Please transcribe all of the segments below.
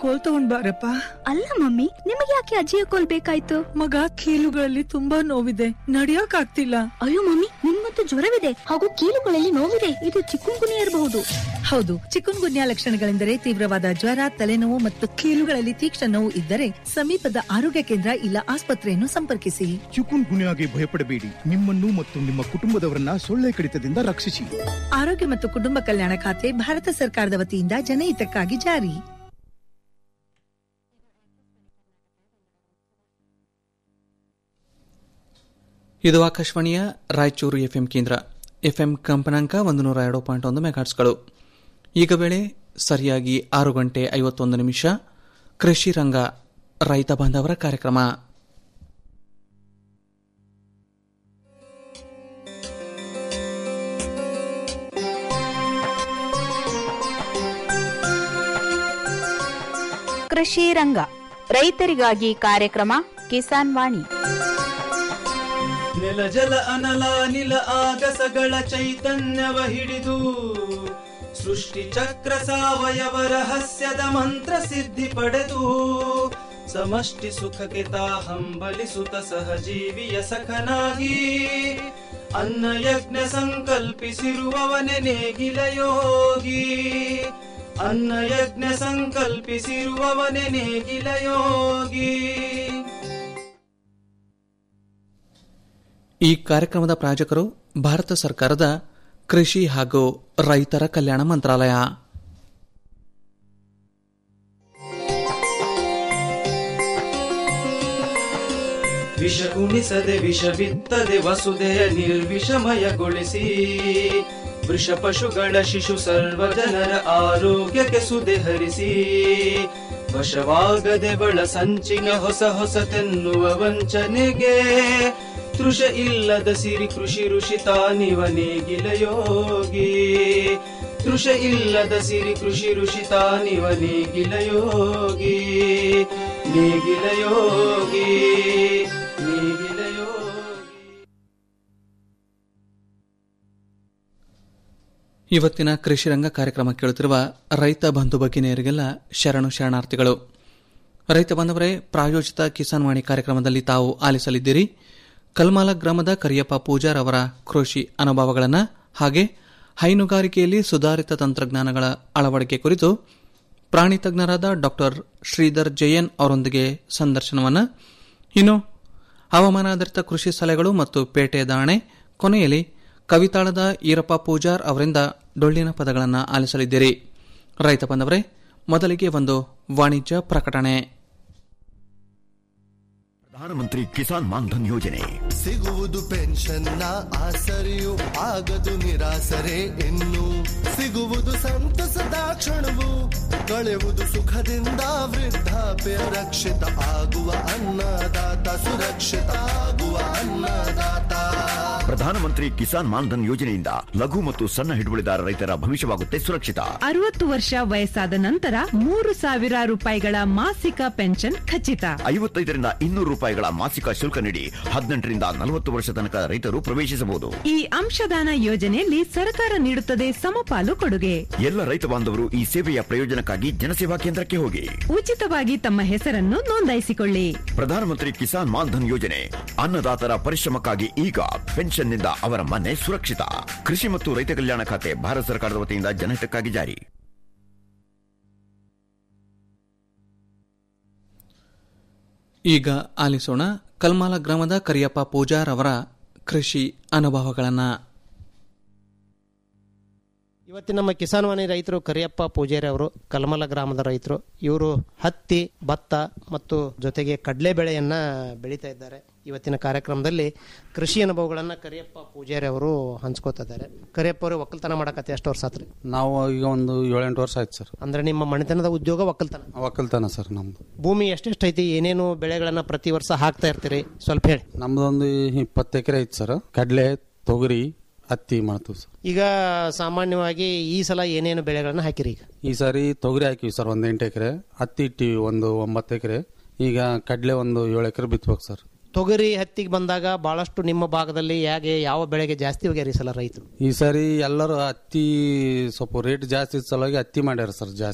ಕೋಲ್ ತಗೊಂಡ್ ಬಾರಪ್ಪ ಅಲ್ಲ ಮಮ್ಮಿ ನಿಮಗೆ ಯಾಕೆ ಅಜ್ಜಿಯ ಕೋಲ್ ಬೇಕಾಯ್ತು ಮಗ ಕೀಲುಗಳಲ್ಲಿ ತುಂಬಾ ನೋವಿದೆ ನಡಿಯಕ್ ಆಗ್ತಿಲ್ಲ ಅಯ್ಯೋ ಮಮ್ಮಿ ನಿಮ್ಮಂತೂ ಜ್ವರವಿದೆ ಹಾಗೂ ಕೀಲುಗಳಲ್ಲಿ ನೋವಿದೆ ಇದು ಚಿಕ್ಕುಂಗುನಿ ಇರಬಹುದು ಹೌದು ಚಿಕುನ್ ಗುನ್ಯಾ ಲಕ್ಷಣಗಳೆಂದರೆ ತೀವ್ರವಾದ ಜ್ವರ ತಲೆನೋವು ಮತ್ತು ಕೀಲುಗಳಲ್ಲಿ ತೀಕ್ಷ್ಣ ನೋವು ಇದ್ದರೆ ಸಮೀಪದ ಆರೋಗ್ಯ ಕೇಂದ್ರ ಇಲ್ಲ ಆಸ್ಪತ್ರೆಯನ್ನು ಸಂಪರ್ಕಿಸಿ ಚಿಕುನ್ ಗುನ್ಯಾಗೆ ಭಯಪಡಬೇಡಿ ನಿಮ್ಮನ್ನು ಮತ್ತು ನಿಮ್ಮ ಕುಟುಂಬದವರನ್ನ ಸೊಳ್ಳೆ ಕಡಿತದಿಂದ ರಕ್ಷಿಸಿ ಆರೋಗ್ಯ ಮತ್ತು ಕುಟುಂಬ ಕಲ್ಯಾಣ ಖಾತೆ ಭಾರತ ಸರ್ಕಾರದ ವತಿಯಿಂದ ಜನಹಿತಕ್ಕಾಗಿ ಜಾರಿ ಇದು ಆಕಾಶವಾಣಿಯ ರಾಯಚೂರು ಎಫ್ಎಂ ಕೇಂದ್ರ ಎಫ್ಎಂ ಕಂಪನಾಂಕ ಒಂದು ನೂರ ಎರಡು ಪಾಯಿಂಟ್ ಒಂದು ಮೆಗಾಟ್ಸ್ಗಳು ಈಗ ವೇಳೆ ಸರಿಯಾಗಿ ಆರು ಗಂಟೆ ಐವತ್ತೊಂದು ನಿಮಿಷ ಕೃಷಿ ರಂಗ ರೈತ ಬಾಂಧವರ ಕಾರ್ಯಕ್ರಮ ಕೃಷಿ ರಂಗ ರೈತರಿಗಾಗಿ ಕಾರ್ಯಕ್ರಮ ಕಿಸಾನ್ ವಾಣಿ ನೆಲ ಜಲ ಅನಲ ನಿಲ ಆಗಸಗಳ ಚೈತನ್ಯವ ಹಿಡಿದು ಸೃಷ್ಟಿ ಚಕ್ರ ಸಾವಯವ ರಹಸ್ಯದ ಮಂತ್ರ ಸಿದ್ಧಿ ಪಡೆದು ಸಮಷ್ಟಿ ಸುಖಕ್ಕೆ ತಾ ಹಂಬಲಿಸುತ್ತ ಸಹಜೀವಿಯ ಸಖನಾಗಿ ಅನ್ನ ಯಜ್ಞ ಸಂಕಲ್ಪಿಸಿರುವವನೆ ನೇಗಿಲ ಯೋಗಿ ಅನ್ನ ಯಜ್ಞ ಸಂಕಲ್ಪಿಸಿರುವವನೆ ನೇಗಿಲ ಯೋಗಿ ಈ ಕಾರ್ಯಕ್ರಮದ ಪ್ರಾಯೋಜಕರು ಭಾರತ ಸರ್ಕಾರದ ಕೃಷಿ ಹಾಗೂ ರೈತರ ಕಲ್ಯಾಣ ಮಂತ್ರಾಲಯ ವಿಷ ಉಣಿಸದೆ ವಿಷ ಬಿತ್ತದೆ ವಸುದೆಯ ನಿರ್ವಿಷಮಯಗೊಳಿಸಿ ವೃಷ ಪಶುಗಳ ಶಿಶು ಸರ್ವ ಜನರ ಆರೋಗ್ಯಕ್ಕೆ ಸುದೆ ಹರಿಸಿ ವಶವಾಗದೆ ಬಳ ಸಂಚಿನ ಹೊಸ ಹೊಸತೆನ್ನುವ ವಂಚನೆಗೆ ತೃಷ ಇಲ್ಲದ ಸಿರಿ ಕೃಷಿ ಋಷಿ ತಾನಿವ ನೇಗಿಲ ಯೋಗಿ ತೃಷ ಇಲ್ಲದ ಸಿರಿ ಕೃಷಿ ಋಷಿ ತಾನಿವ ನೇಗಿಲ ಯೋಗಿ ನೇಗಿಲ ಯೋಗಿ ನೇಗಿಲ ಯೋಗಿ ಇವತ್ತಿನ ಕೃಷಿ ರಂಗ ಕಾರ್ಯಕ್ರಮ ಕೇಳುತ್ತಿರುವ ರೈತ ಬಂಧು ಭಗಿನಿಯರಿಗೆಲ್ಲ ಶರಣು ಶರಣಾರ್ಥಿಗಳು ರೈತ ಬಾಂಧವರೇ ಪ್ರಾಯೋಜಿತ ಕಿಸಾನ್ ವಾಣಿ ಕಾರ್ಯಕ್ರಮದಲ್ಲಿ ತಾವು ಆಲಿಸಲಿದ್ದೀರಿ ಕಲ್ಮಾಲ ಗ್ರಾಮದ ಕರಿಯಪ್ಪ ಪೂಜಾರ್ ಅವರ ಕೃಷಿ ಅನುಭವಗಳನ್ನು ಹಾಗೆ ಹೈನುಗಾರಿಕೆಯಲ್ಲಿ ಸುಧಾರಿತ ತಂತ್ರಜ್ಞಾನಗಳ ಅಳವಡಿಕೆ ಕುರಿತು ಪ್ರಾಣಿ ತಜ್ಞರಾದ ಡಾಕ್ಟರ್ ಶ್ರೀಧರ್ ಜಯನ್ ಅವರೊಂದಿಗೆ ಸಂದರ್ಶನವನ್ನು ಇನ್ನು ಹವಾಮಾನಾಧಾರಿತ ಕೃಷಿ ಸಲಹೆಗಳು ಮತ್ತು ಪೇಟೆ ದಾಣೆ ಕೊನೆಯಲ್ಲಿ ಕವಿತಾಳದ ಈರಪ್ಪ ಪೂಜಾರ್ ಅವರಿಂದ ಡೊಳ್ಳಿನ ಪದಗಳನ್ನು ಆಲಿಸಲಿದ್ದೀರಿ ರೈತ ಬಂದವರೇ ಮೊದಲಿಗೆ ಒಂದು ವಾಣಿಜ್ಯ ಪ್ರಕಟಣೆ ಪ್ರಧಾನಮಂತ್ರಿ ಕಿಸಾನ್ ಮಾನ್ಧನ್ ಯೋಜನೆ ಸಿಗುವುದು ಪೆನ್ಷನ್ನ ಆಸರೆಯು ಆಗದು ನಿರಾಸರೆ ಇನ್ನು ಸಿಗುವುದು ಸಂತಸದ ಕ್ಷಣವು ಕಳೆಯುವುದು ಸುಖದಿಂದ ವೃದ್ಧಾಪ್ಯ ರಕ್ಷಿತ ಆಗುವ ಅನ್ನದಾತ ಸುರಕ್ಷಿತ ಆಗುವ ಅನ್ನದಾತ ಪ್ರಧಾನಮಂತ್ರಿ ಕಿಸಾನ್ ಮಾನ್ಧನ್ ಯೋಜನೆಯಿಂದ ಲಘು ಮತ್ತು ಸಣ್ಣ ಹಿಡುವಳಿದಾರ ರೈತರ ಭವಿಷ್ಯವಾಗುತ್ತೆ ಸುರಕ್ಷಿತ ಅರವತ್ತು ವರ್ಷ ವಯಸ್ಸಾದ ನಂತರ ಮೂರು ಸಾವಿರ ರೂಪಾಯಿಗಳ ಮಾಸಿಕ ಪೆನ್ಷನ್ ಖಚಿತ ಐವತ್ತೈದರಿಂದ ಇನ್ನೂರು ರೂಪಾಯಿಗಳ ಮಾಸಿಕ ಶುಲ್ಕ ನೀಡಿ ಹದಿನೆಂಟರಿಂದ ನಲವತ್ತು ವರ್ಷ ತನಕ ರೈತರು ಪ್ರವೇಶಿಸಬಹುದು ಈ ಅಂಶದಾನ ಯೋಜನೆಯಲ್ಲಿ ಸರ್ಕಾರ ನೀಡುತ್ತದೆ ಸಮಪಾಲು ಕೊಡುಗೆ ಎಲ್ಲ ರೈತ ಬಾಂಧವರು ಈ ಸೇವೆಯ ಪ್ರಯೋಜನಕ್ಕಾಗಿ ಜನಸೇವಾ ಕೇಂದ್ರಕ್ಕೆ ಹೋಗಿ ಉಚಿತವಾಗಿ ತಮ್ಮ ಹೆಸರನ್ನು ನೋಂದಾಯಿಸಿಕೊಳ್ಳಿ ಪ್ರಧಾನಮಂತ್ರಿ ಕಿಸಾನ್ ಮಾನ್ಧನ್ ಯೋಜನೆ ಅನ್ನದಾತರ ಪರಿಶ್ರಮಕ್ಕಾಗಿ ಈಗ ಪೆನ್ಷನ್ನಿಂದ ಅವರ ಮನೆ ಸುರಕ್ಷಿತ ಕೃಷಿ ಮತ್ತು ರೈತ ಕಲ್ಯಾಣ ಖಾತೆ ಭಾರತ ಸರ್ಕಾರದ ವತಿಯಿಂದ ಜನಹಿತಕ್ಕಾಗಿ ಜಾರಿ ಈಗ ಆಲಿಸೋಣ ಕಲ್ಮಾಲ ಗ್ರಾಮದ ಕರಿಯಪ್ಪ ಪೂಜಾರ್ ಅವರ ಕೃಷಿ ಅನುಭವಗಳನ್ನು ಇವತ್ತಿನ ನಮ್ಮ ಕಿಸಾನ್ ವಾಣಿ ರೈತರು ಕರಿಯಪ್ಪ ಪೂಜಾರಿ ಅವರು ಕಲ್ಮಲ ಗ್ರಾಮದ ರೈತರು ಇವರು ಹತ್ತಿ ಭತ್ತ ಮತ್ತು ಜೊತೆಗೆ ಕಡಲೆ ಬೆಳೆಯನ್ನ ಬೆಳೀತಾ ಇದ್ದಾರೆ ಇವತ್ತಿನ ಕಾರ್ಯಕ್ರಮದಲ್ಲಿ ಕೃಷಿ ಅನುಭವಗಳನ್ನ ಕರಿಯಪ್ಪ ಪೂಜಾರಿ ಅವರು ಹಂಚ್ಕೋತಾ ಇದ್ದಾರೆ ಕರಿಯಪ್ಪ ಅವರು ಒಕ್ಕಲ್ತನ ಮಾಡಕತ್ತೆ ಎಷ್ಟು ವರ್ಷ ಆತ್ರಿ ನಾವು ಈಗ ಒಂದು ಏಳೆಂಟು ವರ್ಷ ಆಯ್ತು ಸರ್ ಅಂದ್ರೆ ನಿಮ್ಮ ಮನೆತನದ ಉದ್ಯೋಗ ಒಕ್ಕಲ್ತನ ಒಕ್ಕಲ್ತನ ಸರ್ ನಮ್ದು ಭೂಮಿ ಎಷ್ಟೆಷ್ಟು ಐತಿ ಏನೇನು ಬೆಳೆಗಳನ್ನ ಪ್ರತಿ ವರ್ಷ ಹಾಕ್ತಾ ಇರ್ತೀರಿ ಸ್ವಲ್ಪ ಹೇಳಿ ನಮ್ದೊಂದು ಇಪ್ಪತ್ತು ಎಕರೆ ಐತೆ ಸರ್ ಕಡಲೆ ತೊಗರಿ ಹತ್ತಿ ಮಾಡ್ತೀವಿ ಸರ್ ಈಗ ಸಾಮಾನ್ಯವಾಗಿ ಈ ಸಲ ಏನೇನು ಬೆಳೆಗಳನ್ನ ಹಾಕಿರಿ ಈಗ ಈ ಸಾರಿ ತೊಗರಿ ಹಾಕಿವಿ ಸರ್ ಒಂದು ಎಂಟು ಎಕರೆ ಹತ್ತಿ ಇಟ್ಟಿವಿ ಒಂದು ಒಂಬತ್ತು ಎಕರೆ ಈಗ ಕಡಲೆ ಒಂದು ಏಳು ಎಕರೆ ಬಿತ್ಬೇಕು ಸರ್ ತೊಗರಿ ಹತ್ತಿಗೆ ಬಂದಾಗ ಬಹಳಷ್ಟು ನಿಮ್ಮ ಭಾಗದಲ್ಲಿ ಹೇಗೆ ಯಾವ ಬೆಳೆಗೆ ಜಾಸ್ತಿ ಹೋಗ್ಯಾರ ಈ ಸಲ ರೈತರು ಈ ಸಾರಿ ಎಲ್ಲರೂ ಹತ್ತಿ ಸ್ವಲ್ಪ ರೇಟ್ ಜಾಸ್ತಿ ಇದ್ದ ಸಲುವಾಗಿ ಹತ್ತಿ ಮಾಡ್ಯಾರ ಸರ್ ಜಾಸ್ತಿ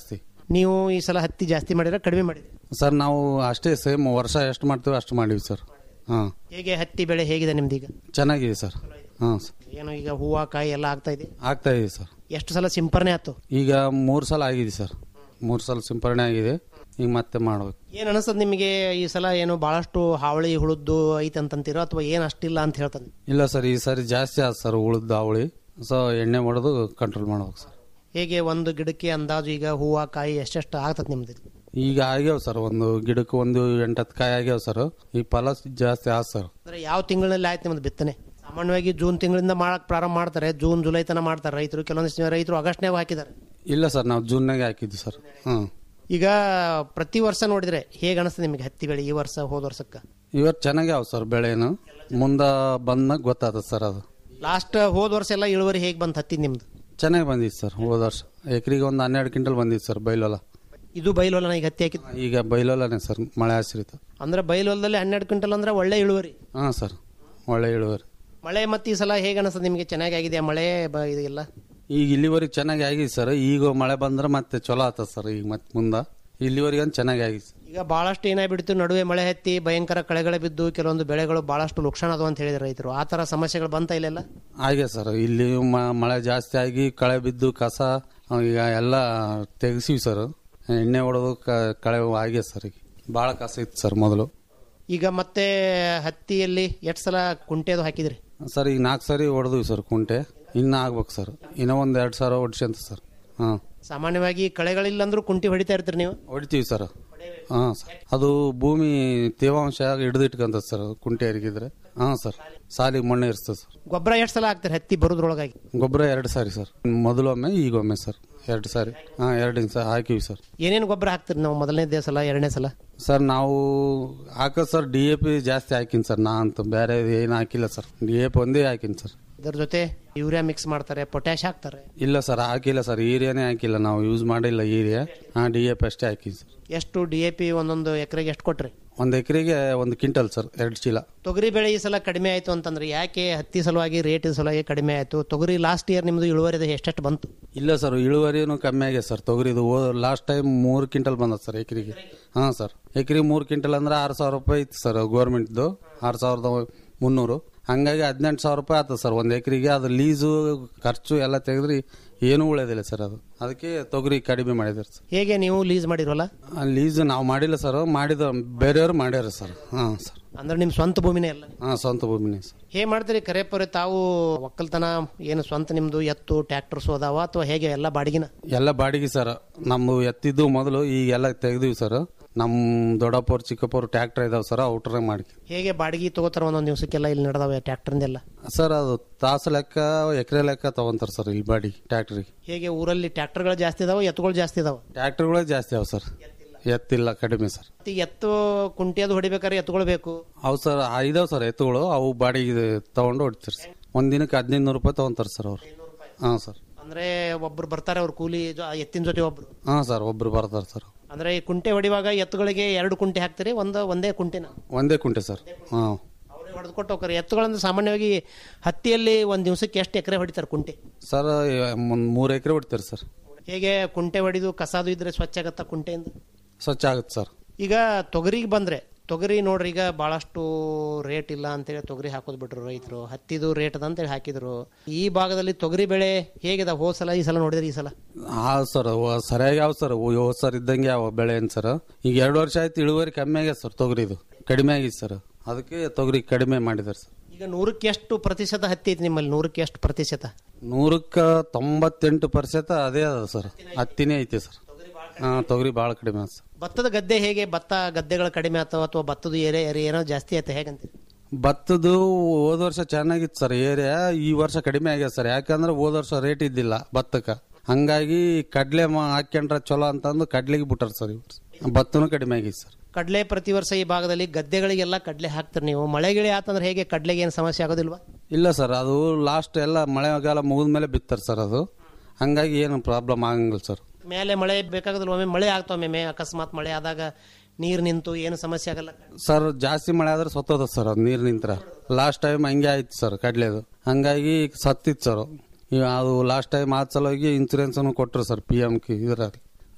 ನೀವು ಈ ಸಲ ಹತ್ತಿ ಜಾಸ್ತಿ ಮಾಡಿದ್ರೆ ಕಡಿಮೆ ಮಾಡಿದ್ರಿ ಸರ್ ನಾವು ಅಷ್ಟೇ ಸೇಮ್ ವರ್ಷ ಎಷ್ಟು ಮಾಡ್ತೀವಿ ಅಷ್ಟು ಮಾಡೀವಿ ಸರ್ ಹಾಂ ಹೇಗೆ ಹತ್ತಿ ಬೆಳೆ ಹೇಗಿದೆ ನಿಮ್ದೀಗ ಚೆನ್ನಾಗಿದೆ ಸರ್ ಹಾಂ ಸರ್ ಏನು ಈಗ ಹೂವು ಕಾಯಿ ಎಲ್ಲ ಆಗ್ತಾ ಇದೆ ಆಗ್ತಾ ಇದೆ ಸರ್ ಎಷ್ಟು ಸಲ ಸಿಂಪರಣೆ ಆಯ್ತು ಈಗ ಮೂರು ಸಲ ಆಗಿದೆ ಸರ್ ಮೂರು ಸಲ ಸಿಂಪರಣೆ ಆಗಿದೆ ಈಗ ಮತ್ತೆ ಮಾಡ್ಬೇಕು ಏನ್ ಅನಿಸ್ತದ ನಿಮಗೆ ಈ ಸಲ ಏನು ಬಹಳಷ್ಟು ಹಾವಳಿ ಹುಳುದ್ದು ಐತೆ ಅಂತಂತೀರೋ ಅಥವಾ ಏನ್ ಅಷ್ಟಿಲ್ಲ ಅಂತ ಹೇಳ್ತಾನೆ ಇಲ್ಲ ಸರ್ ಈ ಸಾರಿ ಜಾಸ್ತಿ ಆದ ಸರ್ ಉಳಿದ ಅವಳಿ ಸೊ ಎಣ್ಣೆ ಮಾಡೋದು ಕಂಟ್ರೋಲ್ ಮಾಡ್ಬೇಕು ಸರ್ ಹೇಗೆ ಒಂದು ಗಿಡಕ್ಕೆ ಅಂದಾಜು ಈಗ ಹೂವು ಕಾಯಿ ಎಷ್ಟೆಷ್ಟು ಆಗ್ತದೆ ನಿಮ್ದು ಈಗ ಆಗ್ಯಾವ ಸರ್ ಒಂದು ಗಿಡಕ್ಕೆ ಒಂದು ಎಂಟತ್ತು ಕಾಯಿ ಆಗ್ಯಾವ ಸರ್ ಈ ಫಲ ಜಾಸ್ತಿ ಆದ ಸರ್ ಅಂದ್ರೆ ಯಾವ ತಿಂಗಳಲ್ಲಿ ಆಯ್ತು ನಿಮ್ದು ಬಿತ್ತನೆ ಸಾಮಾನ್ಯವಾಗಿ ಜೂನ್ ತಿಂಗಳಿಂದ ಮಾಡಕ್ ಪ್ರಾರಂಭ ಮಾಡ್ತಾರೆ ಜೂನ್ ಜುಲೈ ತನಕ ಮಾಡ್ತಾರೆ ರೈತರು ಕೆಲವೊಂದಿಷ್ಟು ರೈತರು ಆಗಸ್ಟ್ನಾಗ ಹಾಕಿದ್ದಾರೆ ಇಲ್ಲ ಸರ್ ನಾವು ಜೂನ್ನಾಗೆ ಹಾಕಿದ್ವಿ ಸರ್ ಹಾಂ ಈಗ ಪ್ರತಿ ವರ್ಷ ನೋಡಿದ್ರೆ ಹೇಗೆ ಅನಿಸ್ತದೆ ನಿಮಗೆ ಹತ್ತಿ ಬೆಳೆ ಈ ವರ್ಷ ಹೋದ ವರ್ಷಕ್ಕೆ ಇವತ್ತು ಚೆನ್ನಾಗಿ ಅವ ಸರ್ ಬೆಳೆನು ಮುಂದೆ ಬಂದ್ಮ್ಯಾಗ ಗೊತ್ತಾಗ್ತದೆ ಸರ್ ಅದು ಲಾಸ್ಟ್ ಹೋದ ವರ್ಷ ಎಲ್ಲ ಇಳುವರಿ ಹೇಗೆ ಬಂತು ಹತ್ತಿ ನಿಮ್ದು ಚೆನ್ನಾಗಿ ಬಂದಿತ್ತು ಸರ್ ಹೋದ ವರ್ಷ ಎಕರೆಗೆ ಒಂದು ಹನ್ನೆರಡು ಕ್ವಿಂಟಲ್ ಬಂದಿತ್ತು ಸರ್ ಬೈಲೊಲ ಇದು ಬೈಲೊಲ ಈಗ ಹತ್ತಿ ಹಾಕಿದ್ದು ಈಗ ಬೈಲೊಲನೇ ಸರ್ ಮಳೆ ಆಶ್ರಿತ ಅಂದ್ರೆ ಬೈಲೊಲದಲ್ಲಿ ಹನ್ನೆರಡು ಕ್ವಿಂಟಲ್ ಅಂದ್ರೆ ಒಳ್ಳೆ ಇಳುವರಿ ಹಾಂ ಸರ್ ಒಳ್ಳೆ ಇಳುವರಿ ಮಳೆ ಮತ್ತೆ ಈ ಸಲ ಹೇಗೆ ಅನಿಸ್ತದೆ ನಿಮಗೆ ಚೆನ್ನಾಗಿ ಆಗಿದೆ ಮಳೆ ಬ- ಇದೆಲ್ಲ ಈಗ ಇಲ್ಲಿವರೆಗೆ ಚೆನ್ನಾಗಿ ಆಗಿದೆ ಸರ್ ಈಗ ಮಳೆ ಬಂದ್ರೆ ಮತ್ತೆ ಚಲೋ ಆಗ್ತದೆ ಸರ್ ಈಗ ಮತ್ತೆ ಮುಂದೆ ಇಲ್ಲಿವರೆಗೆ ಒಂದು ಚೆನ್ನಾಗಿ ಆಗಿದೆ ಸರ್ ಈಗ ಬಹಳಷ್ಟು ಏನಾಗ್ಬಿಡ್ತು ನಡುವೆ ಮಳೆ ಹತ್ತಿ ಭಯಂಕರ ಕಳೆಗಳು ಬಿದ್ದು ಕೆಲವೊಂದು ಬೆಳೆಗಳು ಬಹಳಷ್ಟು ಲುಕ್ಷಣ ಅದು ಅಂತ ಹೇಳಿದ್ರು ರೈತರು ಆ ತರ ಸಮಸ್ಯೆಗಳು ಬಂತ ಇಲ್ಲೆಲ್ಲ ಹಾಗೆ ಸರ್ ಇಲ್ಲಿ ಮ- ಮಳೆ ಜಾಸ್ತಿ ಆಗಿ ಕಳೆ ಬಿದ್ದು ಕಸ ಈಗ ಎಲ್ಲ ತೆಗೆಸಿವಿ ಸರ್ ಎಣ್ಣೆ ಹೊಡೆದು ಕ- ಕಳೆ ಆಗಿದೆ ಸರ್ ಈಗ ಭಾಳ ಕಸ ಇತ್ತು ಸರ್ ಮೊದಲು ಈಗ ಮತ್ತೆ ಹತ್ತಿಯಲ್ಲಿ ಎಷ್ಟು ಸಲ ಕುಂಟೆದು ಹಾಕಿದ್ರಿ ಸರ್ ಈಗ ನಾಲ್ಕು ಸಾರಿ ಹೊಡೆದ್ವಿ ಸರ್ ಕುಂಟೆ ಇನ್ನು ಆಗ್ಬೇಕು ಸರ್ ಇನ್ನೂ ಒಂದು ಎರಡು ಸಾವಿರ ಹೊಡ್ಸಂತ ಸರ್ ಹಾಂ ಸಾಮಾನ್ಯವಾಗಿ ಕಳೆಗಳಿಲ್ಲ ಅಂದ್ರೂ ಕುಂಟಿ ಹೊಡಿತಾ ಇರ್ತೀರಿ ನೀವು ಹೊಡಿತೀವಿ ಸರ್ ಹಾಂ ಸರ್ ಅದು ಭೂಮಿ ತೇವಾಂಶ ಹಿಡಿದಿಟ್ಕೊಂತ ಸರ್ ಕುಂಟೆ ಎರಗಿದ್ರೆ ಹಾಂ ಸರ್ ಸಾಲಿಗೆ ಮಣ್ಣು ಇರ್ತದೆ ಸರ್ ಗೊಬ್ಬರ ಎಷ್ಟು ಸಲ ಹಾಕ್ತಾರೆ ಹತ್ತಿ ಬರೋದ್ರೊಳಗಾಗಿ ಗೊಬ್ಬರ ಎರಡು ಸಾರಿ ಸರ್ ಮೊದಲೊಮ್ಮೆ ಈಗೊಮ್ಮೆ ಸರ್ ಎರಡು ಸಾರಿ ಹಾಂ ಎರಡು ಸಲ ಹಾಕಿವಿ ಸರ್ ಏನೇನು ಗೊಬ್ಬರ ಹಾಕ್ತೀರಿ ನಾವು ಮೊದಲನೇ ಸಲ ಎರಡನೇ ಸಲ ಸರ್ ನಾವು ಹಾಕೋದು ಸರ್ ಡಿ ಎ ಪಿ ಜಾಸ್ತಿ ಹಾಕಿನಿ ಸರ್ ನಾ ಅಂತ ಬೇರೆ ಏನು ಹಾಕಿಲ್ಲ ಸರ್ ಡಿ ಎ ಪಿ ಒಂದೇ ಹಾಕಿನಿ ಸರ್ ಇದ್ರ ಜೊತೆ ಯೂರಿಯಾ ಮಿಕ್ಸ್ ಮಾಡ್ತಾರೆ ಪೊಟ್ಯಾಶ್ ಹಾಕ್ತಾರೆ ಇಲ್ಲ ಸರ್ ಹಾಕಿಲ್ಲ ಸರ್ ಈರಿಯಾನೇ ಹಾಕಿಲ್ಲ ನಾವು ಯೂಸ್ ಮಾಡಿಲ್ಲ ಈರಿಯಾ ಹಾಂ ಡಿ ಎ ಪಿ ಅಷ್ಟೇ ಹಾಕಿನಿ ಸರ್ ಎಷ್ಟು ಡಿ ಎ ಪಿ ಒಂದೊಂದು ಎಕರೆಗೆ ಎಷ್ಟು ಕೊಟ್ರಿ ಒಂದು ಎಕರೆಗೆ ಒಂದು ಕ್ವಿಂಟಲ್ ಸರ್ ಎರಡು ಚೀಲ ತೊಗರಿ ಬೆಳೆ ಈ ಸಲ ಕಡಿಮೆ ಆಯ್ತು ಅಂತಂದ್ರೆ ಯಾಕೆ ಹತ್ತಿ ಸಲುವಾಗಿ ರೇಟ್ ಸಲುವಾಗಿ ಕಡಿಮೆ ಆಯ್ತು ತೊಗರಿ ಲಾಸ್ಟ್ ಇಯರ್ ನಿಮ್ದು ಇಳುವರಿ ಎಷ್ಟೆಷ್ಟು ಬಂತು ಇಲ್ಲ ಸರ್ ಇಳುವರಿನೂ ಕಮ್ಮಿ ಆಗಿದೆ ಸರ್ ತೊಗರಿದು ಲಾಸ್ಟ್ ಟೈಮ್ ಮೂರು ಕ್ವಿಂಟಲ್ ಬಂದದ ಸರ್ ಎಕರೆಗೆ ಹಾಂ ಸರ್ ಎಕರೆಗೆ ಮೂರು ಕ್ವಿಂಟಲ್ ಅಂದ್ರೆ ಆರು ಸಾವಿರ ರೂಪಾಯಿ ಇತ್ತು ಸರ್ ಗೌರ್ಮೆಂಟ್ದು ಆರು ಸಾವಿರದ ಮುನ್ನೂರು ಹಂಗಾಗಿ ಹದಿನೆಂಟು ಸಾವಿರ ರೂಪಾಯಿ ಆಗ್ತದೆ ಸರ್ ಒಂದು ಎಕರೆಗೆ ಅದು ಲೀಸು ಖರ್ಚು ಎಲ್ಲ ತೆಗೆದ್ರಿ ಏನೂ ಉಳಿಯೋದಿಲ್ಲ ಸರ್ ಅದು ಅದಕ್ಕೆ ತೊಗರಿ ಕಡಿಮೆ ಮಾಡಿದಾರೆ ಸರ್ ಹೇಗೆ ನೀವು ಲೀಸ್ ಮಾಡಿರೋಲ್ಲ ಆ ಲೀಸ್ ನಾವು ಮಾಡಿಲ್ಲ ಸರ್ ಮಾಡಿದ ಬೇರೆಯವರು ಮಾಡ್ಯಾರ ಸರ್ ಹಾಂ ಸರ್ ಅಂದ್ರೆ ನಿಮ್ ಸ್ವಂತ ಭೂಮಿನೇ ಅಲ್ಲ ಹಾಂ ಸ್ವಂತ ಭೂಮಿನೇ ಸರ್ ಹೇಗೆ ಮಾಡ್ತೀರಿ ಕರೆಯಪ್ಪರೆ ತಾವು ಒಕ್ಕಲ್ತನ ಏನು ಸ್ವಂತ ನಿಮ್ದು ಎತ್ತು ಟ್ರ್ಯಾಕ್ಟರ್ಸ್ ಅದಾವ ಅಥವಾ ಹೇಗೆ ಎಲ್ಲ ಬಾಡಿಗೆನ ಎಲ್ಲ ಬಾಡಿಗೆ ಸರ್ ನಮ್ಮ ಎತ್ತಿದ್ದು ಮೊದಲು ಈಗೆಲ್ಲ ತೆಗ್ದಿವಿ ಸರ್ ನಮ್ಮ ದೊಡ್ಡಪ್ಪವ್ರು ಚಿಕ್ಕಪ್ಪವ್ರು ಟ್ರ್ಯಾಕ್ಟರ್ ಇದಾವೆ ಸರ್ ಔಟ್ರ ಮಾಡಿ ಹೇಗೆ ಬಾಡಿಗೆ ತಗೋತಾರ ಒಂದೊಂದು ದಿವಸಕ್ಕೆಲ್ಲ ಇಲ್ಲಿ ನಡೆದಾವೆ ಟ್ರ್ಯಾಕ್ಟರ್ದೆಲ್ಲ ಸರ್ ಅದು ತಾಸು ಲೆಕ್ಕ ಎಕರೆ ಲೆಕ್ಕ ತಗೊಂತಾರೆ ಸರ್ ಇಲ್ಲಿ ಬಾಡಿ ಟ್ರ್ಯಾಕ್ಟ್ರಿಗೆ ಹೇಗೆ ಊರಲ್ಲಿ ಟ್ರ್ಯಾಕ್ಟರ್ಗಳು ಜಾಸ್ತಿ ಇದಾವ ಎತ್ತುಗಳು ಜಾಸ್ತಿ ಇದಾವ ಟ್ರ್ಯಾಕ್ಟರ್ಗಳೇ ಜಾಸ್ತಿ ಅವ ಸರ್ ಎತ್ತಿಲ್ಲ ಕಡಿಮೆ ಸರ್ ಮತ್ತೆ ಎತ್ತು ಕುಂಟಿ ಅದು ಹೊಡಿಬೇಕಾದ್ರೆ ಎತ್ತುಗಳು ಬೇಕು ಅವು ಸರ್ ಇದಾವೆ ಸರ್ ಎತ್ತುಗಳು ಅವು ಬಾಡಿಗೆ ತಗೊಂಡು ಹೊಡಿತಾರೆ ಸರ್ ಒಂದ್ ದಿನಕ್ಕೆ ಹದಿನೈದು ನೂರು ರೂಪಾಯಿ ತಗೊಂತಾರೆ ಸರ್ ಅವ್ರು ಹಾಂ ಸರ್ ಅಂದ್ರೆ ಒಬ್ರು ಬರ್ತಾರೆ ಅವ್ರ ಕೂಲಿ ಜೊ- ಎತ್ತಿನ ಜೊತೆ ಒಬ್ರು ಹಾಂ ಸರ್ ಒಬ್ರು ಬರ್ತಾರೆ ಸರ್ ಅಂದ್ರೆ ಈ ಕುಂಟೆ ಹೊಡಿವಾಗ ಎತ್ತುಗಳಿಗೆ ಎರಡು ಕುಂಟೆ ಹಾಕ್ತೀರಿ ಒಂದು ಒಂದೇ ಕುಂಟೆನ ಒಂದೇ ಕುಂಟೆ ಸರ್ ಹಾಂ ಅವ್ರಿಗೆ ಹೊಡೆದು ಕೊಟ್ಟು ಹೋಗ್ತಾರೆ ಎತ್ತುಗಳಂದ್ರೆ ಸಾಮಾನ್ಯವಾಗಿ ಹತ್ತಿಯಲ್ಲಿ ಒಂದು ದಿವಸಕ್ಕೆ ಎಷ್ಟು ಎಕರೆ ಹೊಡಿತಾರೆ ಕುಂಟೆ ಸರ್ ಒಂದು ಮೂರು ಎಕರೆ ಹೊಡಿತಾರೆ ಸರ್ ಹೇಗೆ ಕುಂಟೆ ಹೊಡಿದು ಕಸಾದು ಇದ್ರೆ ಸ್ವಚ್ಛ ಆಗತ್ತಾ ಕುಂಟೆಯಿಂದ ಸ್ವಚ್ಛ ಆಗುತ್ತೆ ಸರ್ ಈಗ ತೊಗರಿಗೆ ಬಂದ್ರೆ ತೊಗರಿ ನೋಡ್ರಿ ಈಗ ಬಹಳಷ್ಟು ರೇಟ್ ಇಲ್ಲ ಅಂತೇಳಿ ತೊಗರಿ ಹಾಕೋದ್ ಬಿಟ್ರು ರೈತರು ಹತ್ತಿದು ರೇಟ್ ಅದ ಅಂತೇಳಿ ಹಾಕಿದ್ರು ಈ ಭಾಗದಲ್ಲಿ ತೊಗರಿ ಬೆಳೆ ಹೇಗಿದೆ ಹೋದ ಸಲ ಈ ಸಲ ನೋಡಿದ್ರೆ ಈ ಸಲ ಹಾ ಸರ್ ವ- ಸರಿಯಾಗಿ ಯಾವ ಸರ್ ಹೋದ ಸರ್ ಇದ್ದಂಗೆ ಯಾವ ಬೆಳೆ ಏನ್ ಸರ್ ಈಗ ಎರಡು ವರ್ಷ ಆಯ್ತು ಇಳುವರಿ ಕಮ್ಮಿ ಆಗ್ಯದ ಸರ್ ತೊಗರಿದು ಕಡಿಮೆ ಆಗಿದೆ ಸರ್ ಅದಕ್ಕೆ ತೊಗರಿ ಕಡಿಮೆ ಮಾಡಿದಾರೆ ಸರ್ ಈಗ ನೂರಕ್ಕೆ ಎಷ್ಟು ಪ್ರತಿಶತ ಹತ್ತಿ ಐತಿ ನಿಮ್ಮಲ್ಲಿ ನೂರಕ್ಕೆ ಎಷ್ಟು ಪ್ರತಿಶತ ನೂರಕ್ಕ ತೊಂಬತ್ತೆಂಟು ಪರ್ಸೆಂಟ್ ಅದೇ ಅದ ಸರ್ ಹತ್ತಿನೇ ಐತೆ ಸರ್ ಹಾ ತೊಗರಿ ಭಾಳ ಕಡಿಮೆ ಅದ ಸರ್ ಭತ್ತದ ಗದ್ದೆ ಹೇಗೆ ಭತ್ತ ಗದ್ದೆಗಳು ಕಡಿಮೆ ಆಗ್ತಾವ ಅಥವಾ ಭತ್ತದ ಏರಿಯಾ ಏರಿಯಾ ಏನೋ ಜಾಸ್ತಿ ಆಯ್ತಾ ಹೇಗಂತೀರಿ ಭತ್ತದ್ದು ಹೋದ ವರ್ಷ ಚೆನ್ನಾಗಿತ್ತು ಸರ್ ಏರಿಯಾ ಈ ವರ್ಷ ಕಡಿಮೆ ಆಗ್ಯದ ಸರ್ ಯಾಕಂದ್ರೆ ಹೋದ ವರ್ಷ ರೇಟ್ ಇದ್ದಿಲ್ಲ ಭತ್ತಕ್ಕೆ ಹಂಗಾಗಿ ಕಡ್ಲೆ ಮ ಹಾಕ್ಯಂಡ್ರೆ ಚಲೋ ಅಂತಂದು ಕಡ್ಲೆಗೆ ಬಿಟ್ಟಾರ ಸರ್ ಇವ್ರು ಭತ್ತನೂ ಕಡಿಮೆ ಆಗಿದೆ ಸರ್ ಕಡಲೆ ಪ್ರತಿ ವರ್ಷ ಈ ಭಾಗದಲ್ಲಿ ಗದ್ದೆಗಳಿಗೆಲ್ಲ ಕಡಲೆ ಹಾಕ್ತಾರೆ ನೀವು ಮಳೆಗಿಳಿ ಆತಂದ್ರೆ ಹೇಗೆ ಕಡ್ಲೆಗೆ ಏನು ಸಮಸ್ಯೆ ಆಗೋದಿಲ್ವಾ ಇಲ್ಲ ಸರ್ ಅದು ಲಾಸ್ಟ್ ಎಲ್ಲ ಮಳೆಗಾಲ ಮುಗಿದ ಮೇಲೆ ಬಿತ್ತಾರೆ ಸರ್ ಅದು ಹಂಗಾಗಿ ಏನು ಪ್ರಾಬ್ಲಮ್ ಆಗಂಗಿಲ್ಲ ಸರ್ ಮೇಲೆ ಮಳೆ ಬೇಕಾಗೋದಿಲ್ಲ ಒಮ್ಮೆ ಮಳೆ ಆಗ್ತಾವ ಒಮ್ಮೆ ಅಕಸ್ಮಾತ್ ಮಳೆ ಆದಾಗ ನೀರು ನಿಂತು ಏನು ಸಮಸ್ಯೆ ಆಗಲ್ಲ ಸರ್ ಜಾಸ್ತಿ ಮಳೆ ಆದ್ರೆ ಸತ್ತೋದ ಸರ್ ಅದು ನೀರು ನಿಂತ್ರ ಲಾಸ್ಟ್ ಟೈಮ್ ಹಂಗೆ ಆಯ್ತು ಸರ್ ಕಡ್ಲೆದು ಹಂಗಾಗಿ ಸತ್ತಿತ್ತು ಸರ್ ಈಗ ಅದು ಲಾಸ್ಟ್ ಟೈಮ್ ಆದ ಸಲುವಾಗಿ ಇನ್ಸೂರೆನ್ಸ್ ಕೊಟ್ಟರು ಸರ್ ಪಿ ಎಮ್ ಕಿ ಇದರಲ್ಲಿ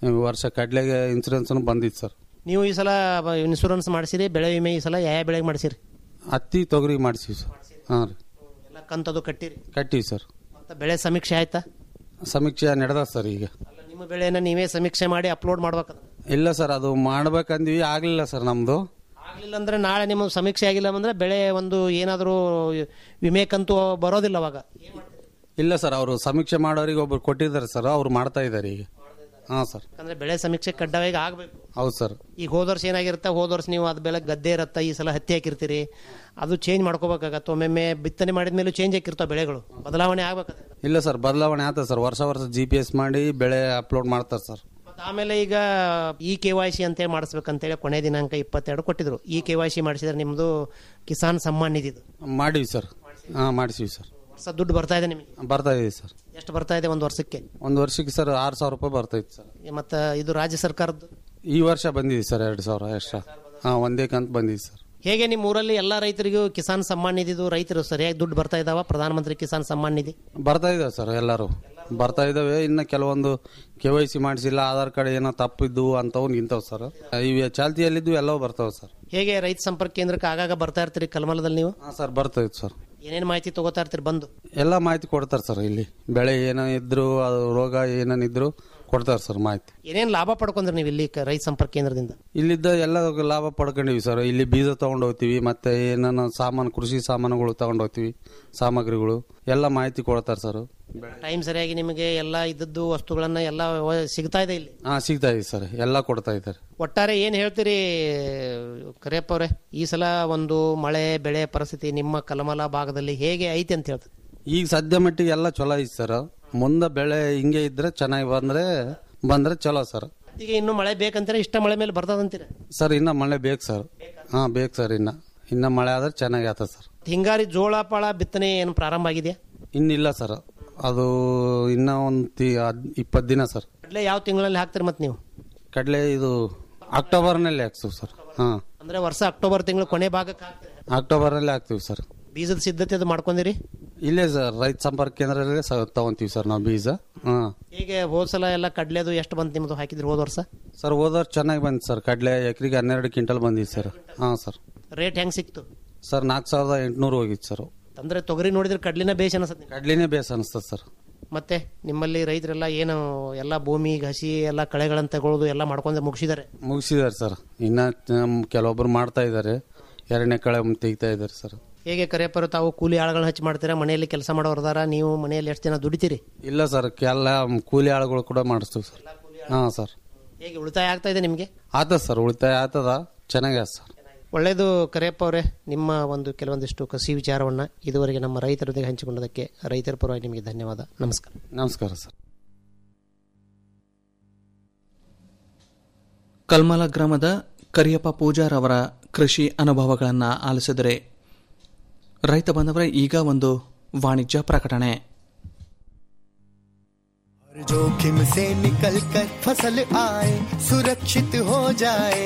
ಈ ವರ್ಷ ಕಡ್ಲೆಗೆ ಇನ್ಸೂರೆನ್ಸ್ ಬಂದಿತ್ತು ಸರ್ ನೀವು ಈ ಸಲ ಇನ್ಶೂರೆನ್ಸ್ ಮಾಡಿಸಿರಿ ಬೆಳೆ ವಿಮೆ ಈ ಸಲ ಯಾವ ಬೆಳೆಗೆ ಮಾಡಿಸಿರಿ ಹತ್ತಿ ತೊಗರಿ ಮಾಡಿಸಿವಿ ಸರ್ ಹಾಂ ರೀ ಎಲ್ಲ ಕಂತದು ಕಟ್ಟಿರಿ ಕಟ್ಟಿವಿ ಸರ್ ಮತ್ತೆ ಬೆಳೆ ಸಮೀಕ್ಷೆ ಆಯ್ತಾ ಸಮೀಕ್ಷೆ ನಡೆದ ಸರ್ ಈಗ ನಿಮ್ಮ ಬೆಳೆನ ನೀವೇ ಸಮೀಕ್ಷೆ ಮಾಡಿ ಅಪ್ಲೋಡ್ ಮಾಡ್ಬೇಕು ಇಲ್ಲ ಸರ್ ಅದು ಮಾಡ್ಬೇಕಂದ್ವಿ ಆಗಲಿಲ್ಲ ಸರ್ ನಮ್ಮದು ಆಗಲಿಲ್ಲ ಅಂದ್ರೆ ನಾಳೆ ನಿಮ್ಮ ಸಮೀಕ್ಷೆ ಆಗಿಲ್ಲ ಅಂದ್ರೆ ಬೆಳೆ ಒಂದು ಏನಾದರೂ ವಿಮೆ ಕಂತು ಬರೋದಿಲ್ಲ ಅವಾಗ ಇಲ್ಲ ಸರ್ ಅವರು ಸಮೀಕ್ಷೆ ಮಾಡೋರಿಗೆ ಒಬ್ರು ಕೊಟ್ಟಿದ್ದಾರೆ ಸರ್ ಅವ್ರು ಮಾಡ್ತಾ ಇದ್ದಾರೆ ಈಗ ಹಾಂ ಸರ್ ಯಾಕಂದ್ರೆ ಬೆಳೆ ಸಮೀಕ್ಷೆ ಕಡ್ಡಾಯವಾಗಿ ಆಗಬೇಕು ಹೌದು ಸರ್ ಈಗ ಹೋದ ವರ್ಷ ಏನಾಗಿರುತ್ತೆ ಹೋದ ವರ್ಷ ನೀವು ಅದು ಬೆಳೆ ಗದ್ದೆ ಇರುತ್ತೆ ಈ ಸಲ ಹತ್ತಿ ಹಾಕಿರ್ತೀರಿ ಅದು ಚೇಂಜ್ ಮಾಡ್ಕೋಬೇಕಾಗತ್ತೆ ಒಮ್ಮೊಮ್ಮೆ ಬಿತ್ತನೆ ಮಾಡಿದ ಮೇಲೂ ಚೇಂಜ್ ಆಗಿರ್ತಾವೆ ಬೆಳೆಗಳು ಬದಲಾವಣೆ ಆಗ್ಬೇಕು ಇಲ್ಲ ಸರ್ ಬದಲಾವಣೆ ಆತ ಸರ್ ವರ್ಷ ವರ್ಷ ಜಿ ಪಿ ಎಸ್ ಮಾಡಿ ಬೆಳೆ ಅಪ್ಲೋಡ್ ಮಾಡ್ತಾರೆ ಸರ್ ಮತ್ತೆ ಆಮೇಲೆ ಈಗ ಇ ಕೆ ವೈ ಸಿ ಅಂತೇಳಿ ಮಾಡಿಸ್ಬೇಕಂತೇಳಿ ಕೊನೆ ದಿನಾಂಕ ಇಪ್ಪತ್ತೆರಡು ಕೊಟ್ಟಿದ್ರು ಇ ಕೆ ವೈ ಸಿ ಮಾಡಿಸಿದ್ರೆ ನಿಮ್ಮದು ಕಿಸಾನ್ ಸಮ್ಮಾನ್ ನಿಧಿದು ಮಾಡೀವಿ ಸರ್ ಹಾಂ ಮಾಡಿಸಿವಿ ಸರ್ ವರ್ಷ ದುಡ್ಡು ಬರ್ತಾ ಇದೆ ನಿಮಗೆ ಬರ್ತಾ ಇದೆ ಸರ್ ಎಷ್ಟು ಬರ್ತಾ ಇದೆ ಒಂದು ವರ್ಷಕ್ಕೆ ಒಂದು ವರ್ಷಕ್ಕೆ ಸರ್ ಆರು ಸಾವಿರ ರೂಪಾಯಿ ಬರ್ತೈತೆ ಸರ್ ಮತ್ತು ಇದು ರಾಜ್ಯ ಸರ್ಕಾರದ್ದು ಈ ವರ್ಷ ಬಂದಿದೆ ಸರ್ ಎರಡು ಸಾವಿರ ಎಕ್ಸ್ಟ್ರಾ ಹಾಂ ಒಂದೇ ಕಂತು ಬಂದಿದೆ ಸರ್ ಹೇಗೆ ನಿಮ್ಮ ಊರಲ್ಲಿ ಎಲ್ಲ ರೈತರಿಗೂ ಕಿಸಾನ್ ಸಮ್ಮಾನ್ ನಿಧಿದು ರೈತರು ಸರಿಯಾಗಿ ದುಡ್ಡು ಬರ್ತಾ ಇದಾವ ಪ್ರಧಾನಮಂತ್ರಿ ಕಿಸಾನ್ ಸಮ್ಮಾನ್ ನಿಧಿ ಬರ್ತಾ ಇದಾವೆ ಸರ್ ಎಲ್ಲರೂ ಬರ್ತಾ ಇದಾವೆ ಇನ್ನು ಕೆಲವೊಂದು ಕೆ ವೈ ಸಿ ಮಾಡಿಸಿಲ್ಲ ಆಧಾರ್ ಕಾರ್ಡ್ ಏನೋ ತಪ್ಪಿದ್ದು ಅಂತವು ನಿಂತವ್ ಸರ್ ಇವು ಚಾಲ್ತಿಯಲ್ಲಿದ್ದು ಎಲ್ಲವೂ ಬರ್ತಾವೆ ಸರ್ ಹೇಗೆ ರೈತ ಸಂಪರ್ಕ ಕೇಂದ್ರಕ್ಕೆ ಆಗಾಗ ಬರ್ತಾ ಇರ್ತೀರಿ ಕಲ್ಮಲದಲ್ಲಿ ನೀವು ಹಾಂ ಸರ್ ಬರ್ತೈತೆ ಸರ್ ಏನೇನು ಮಾಹಿತಿ ತಗೋತಾ ಇರ್ತೀರಿ ಬಂದು ಎಲ್ಲ ಮಾಹಿತಿ ಕೊಡ್ತಾರೆ ಸರ್ ಇಲ್ಲಿ ಬೆಳೆ ಏನೋ ಇದ್ರು ಅದು ರೋಗ ಏನೇನಿದ್ರು ಕೊಡ್ತಾರೆ ಸರ್ ಮಾಹಿತಿ ಏನೇನು ಲಾಭ ಪಡ್ಕೊಂಡ್ರಿ ನೀವು ಇಲ್ಲಿ ಕ- ರೈತ ಸಂಪರ್ಕ ಕೇಂದ್ರದಿಂದ ಇಲ್ಲಿದ್ದ ಎಲ್ಲ ಲಾಭ ಪಡ್ಕೊಂಡಿವಿ ಸರ್ ಇಲ್ಲಿ ಬೀಜ ತಗೊಂಡು ಹೋಗ್ತೀವಿ ಮತ್ತೆ ಏನಾನ ಸಾಮಾನು ಕೃಷಿ ಸಾಮಾನುಗಳು ತಗೊಂಡು ಹೋಗ್ತೀವಿ ಸಾಮಗ್ರಿಗಳು ಎಲ್ಲ ಮಾಹಿತಿ ಕೊಡ್ತಾರೆ ಸರ್ ಟೈಮ್ ಸರಿಯಾಗಿ ನಿಮಗೆ ಎಲ್ಲ ಇದ್ದದ್ದು ವಸ್ತುಗಳನ್ನ ಎಲ್ಲ ವ- ಸಿಗ್ತಾ ಇದೆ ಇಲ್ಲಿ ಹಾಂ ಸಿಗ್ತಾ ಇದೆ ಸರ್ ಎಲ್ಲ ಕೊಡ್ತಾ ಇದ್ದಾರೆ ಒಟ್ಟಾರೆ ಏನು ಹೇಳ್ತೀರಿ ಕರಿಯಪ್ಪ ಅವರೇ ಈ ಸಲ ಒಂದು ಮಳೆ ಬೆಳೆ ಪರಿಸ್ಥಿತಿ ನಿಮ್ಮ ಕಲಮಲ ಭಾಗದಲ್ಲಿ ಹೇಗೆ ಐತಿ ಅಂತ ಹೇಳ್ತೀರಿ ಈಗ ಸದ್ಯ ಮಟ್ಟಿಗೆ ಎಲ್ಲ ಚಲೋ ಐತೆ ಸರ್ ಮುಂದೆ ಬೆಳೆ ಹಿಂಗೆ ಇದ್ರೆ ಚೆನ್ನಾಗಿ ಬಂದ್ರೆ ಬಂದ್ರೆ ಚಲೋ ಸರ್ ಈಗ ಇನ್ನು ಮಳೆ ಬೇಕಂತಾರೆ ಇಷ್ಟ ಮಳೆ ಮೇಲೆ ಬರ್ತದಂತೀರ ಸರ್ ಇನ್ನ ಮಳೆ ಬೇಕು ಸರ್ ಹಾಂ ಬೇಕು ಸರ್ ಇನ್ನ ಇನ್ನ ಮಳೆ ಆದ್ರೆ ಚೆನ್ನಾಗಿ ಆತದ ಸರ್ ಹಿಂಗಾರಿ ಜೋಳ ಪಾಳ ಬಿತ್ತನೆ ಏನು ಪ್ರಾರಂಭ ಆಗಿದೆಯಾ ಇನ್ನಿಲ್ಲ ಸರ್ ಅದು ಇನ್ನ ಒಂದು ಇಪ್ಪತ್ತು ದಿನ ಸರ್ ಕಡಲೆ ಯಾವ ತಿಂಗಳಲ್ಲಿ ಹಾಕ್ತೀರಿ ಮತ್ತೆ ನೀವು ಕಡಲೆ ಇದು ಅಕ್ಟೋಬರ್ನಲ್ಲಿ ಹಾಕ್ತೀವಿ ಸರ್ ಹಾಂ ಅಂದ್ರೆ ವರ್ಷ ಅಕ್ಟೋಬರ್ ತಿಂಗಳು ಕೊನೆ ಭಾಗಕ್ಕೆ ಹಾಕ್ತೀರಿ ಅಕ್ಟೋಬರ್ನಲ್ಲಿ ಹಾಕ್ತೀವಿ ಸರ್ ಬೀಜದ ಸಿದ್ಧತೆ ಅದು ಮಾಡ್ಕೊಂಡಿರಿ ಇಲ್ಲೇ ಸರ್ ರೈತ ಸಂಪರ್ಕ ಕೇಂದ್ರದಲ್ಲೇ ಸ ತಗೊಂತೀವಿ ಸರ್ ನಾವು ಬೀಜ ಹಾಂ ಹೀಗೆ ಹೋದ ಸಲ ಎಲ್ಲ ಕಡ್ಲೆದು ಎಷ್ಟು ಬಂತು ನಿಮ್ಮದು ಹಾಕಿದ್ರಿ ಹೋದ ವರ್ಷ ಸರ್ ಹೋದವ್ರು ಚೆನ್ನಾಗಿ ಬಂತು ಸರ್ ಕಡಲೆ ಎಕರೆಗೆ ಹನ್ನೆರಡು ಕ್ವಿಂಟಲ್ ಬಂದಿದೆ ಸರ್ ಹಾಂ ಸರ್ ರೇಟ್ ಹೆಂಗ್ ಸಿಕ್ತು ಸರ್ ನಾಲ್ಕು ಸಾವಿರದ ಎಂಟುನೂರು ಹೋಗಿತ್ತು ಸರ್ ಅಂದ್ರೆ ತೊಗರಿ ನೋಡಿದ್ರೆ ಕಡ್ಲಿನ ಬೇಷ್ ಅನ್ಸತ್ತೆ ಕಡ್ಲಿನೇ ಬೇಸ್ ಅನಿಸ್ತದೆ ಸರ್ ಮತ್ತೆ ನಿಮ್ಮಲ್ಲಿ ರೈತರೆಲ್ಲ ಏನು ಎಲ್ಲ ಭೂಮಿ ಹಸಿ ಎಲ್ಲ ಕಳೆಗಳನ್ನ ತಗೊಳ್ಳೋದು ಎಲ್ಲ ಮಾಡ್ಕೊಂಡು ಮುಗಿಸಿದ್ದಾರೆ ಮುಗಿಸಿದ್ದಾರೆ ಸರ್ ಇನ್ನ ನಮ್ ಕೆಲವೊಬ್ರು ಮಾಡ್ತಾ ಇದ್ದಾರೆ ಎರಡನೇ ಕಳೆ ತೆಗಿತಾ ಇದ್ದಾರೆ ಸರ್ ಹೇಗೆ ಕರೆಯಪ್ಪರು ತಾವು ಕೂಲಿ ಆಳುಗಳನ್ನ ಹಚ್ಚಿ ಮಾಡ್ತೀರಾ ಮನೆಯಲ್ಲಿ ಕೆಲಸ ಮಾಡೋರ್ದಾರ ನೀವು ಮನೆಯಲ್ಲಿ ಎಷ್ಟು ಜನ ದುಡಿತೀರಿ ಇಲ್ಲ ಸರ್ ಎಲ್ಲ ಕೂಲಿ ಆಳುಗಳು ಕೂಡ ಮಾಡಿಸ್ತೀವಿ ಸರ್ ಹಾಂ ಸರ್ ಹೇಗೆ ಉಳಿತಾಯ ಆಗ್ತಾ ಇದೆ ನಿಮಗೆ ಆತದ ಸರ್ ಉಳಿತಾಯ ಆತದ ಚೆನ್ನಾಗಿ ಆತ ಸರ್ ಒಳ್ಳೆಯದು ಕರೆಯಪ್ಪ ಅವರೇ ನಿಮ್ಮ ಒಂದು ಕೆಲವೊಂದಿಷ್ಟು ಕಸಿ ವಿಚಾರವನ್ನ ಇದುವರೆಗೆ ನಮ್ಮ ರೈತರೊಂದಿಗೆ ಹಂಚಿಕೊಂಡದಕ್ಕೆ ರೈತರ ಪರವಾಗಿ ನಿಮಗೆ ಧನ್ಯವಾದ ನಮಸ್ಕಾರ ನಮಸ್ಕಾರ ಸರ್ ಕಲ್ಮಲ ಗ್ರಾಮದ ಕರಿಯಪ್ಪ ಪೂಜಾರ್ ಅವರ ಕೃಷಿ ಅನುಭವಗಳನ್ನು ಆಲಿಸಿದರೆ ರೈತ ಬಂದವರ ಈಗ ಒಂದು ವಾಣಿಜ್ಯ ಪ್ರಕಟಣೆ हर जोखिम से निकल कर फसल आए सुरक्षित हो जाए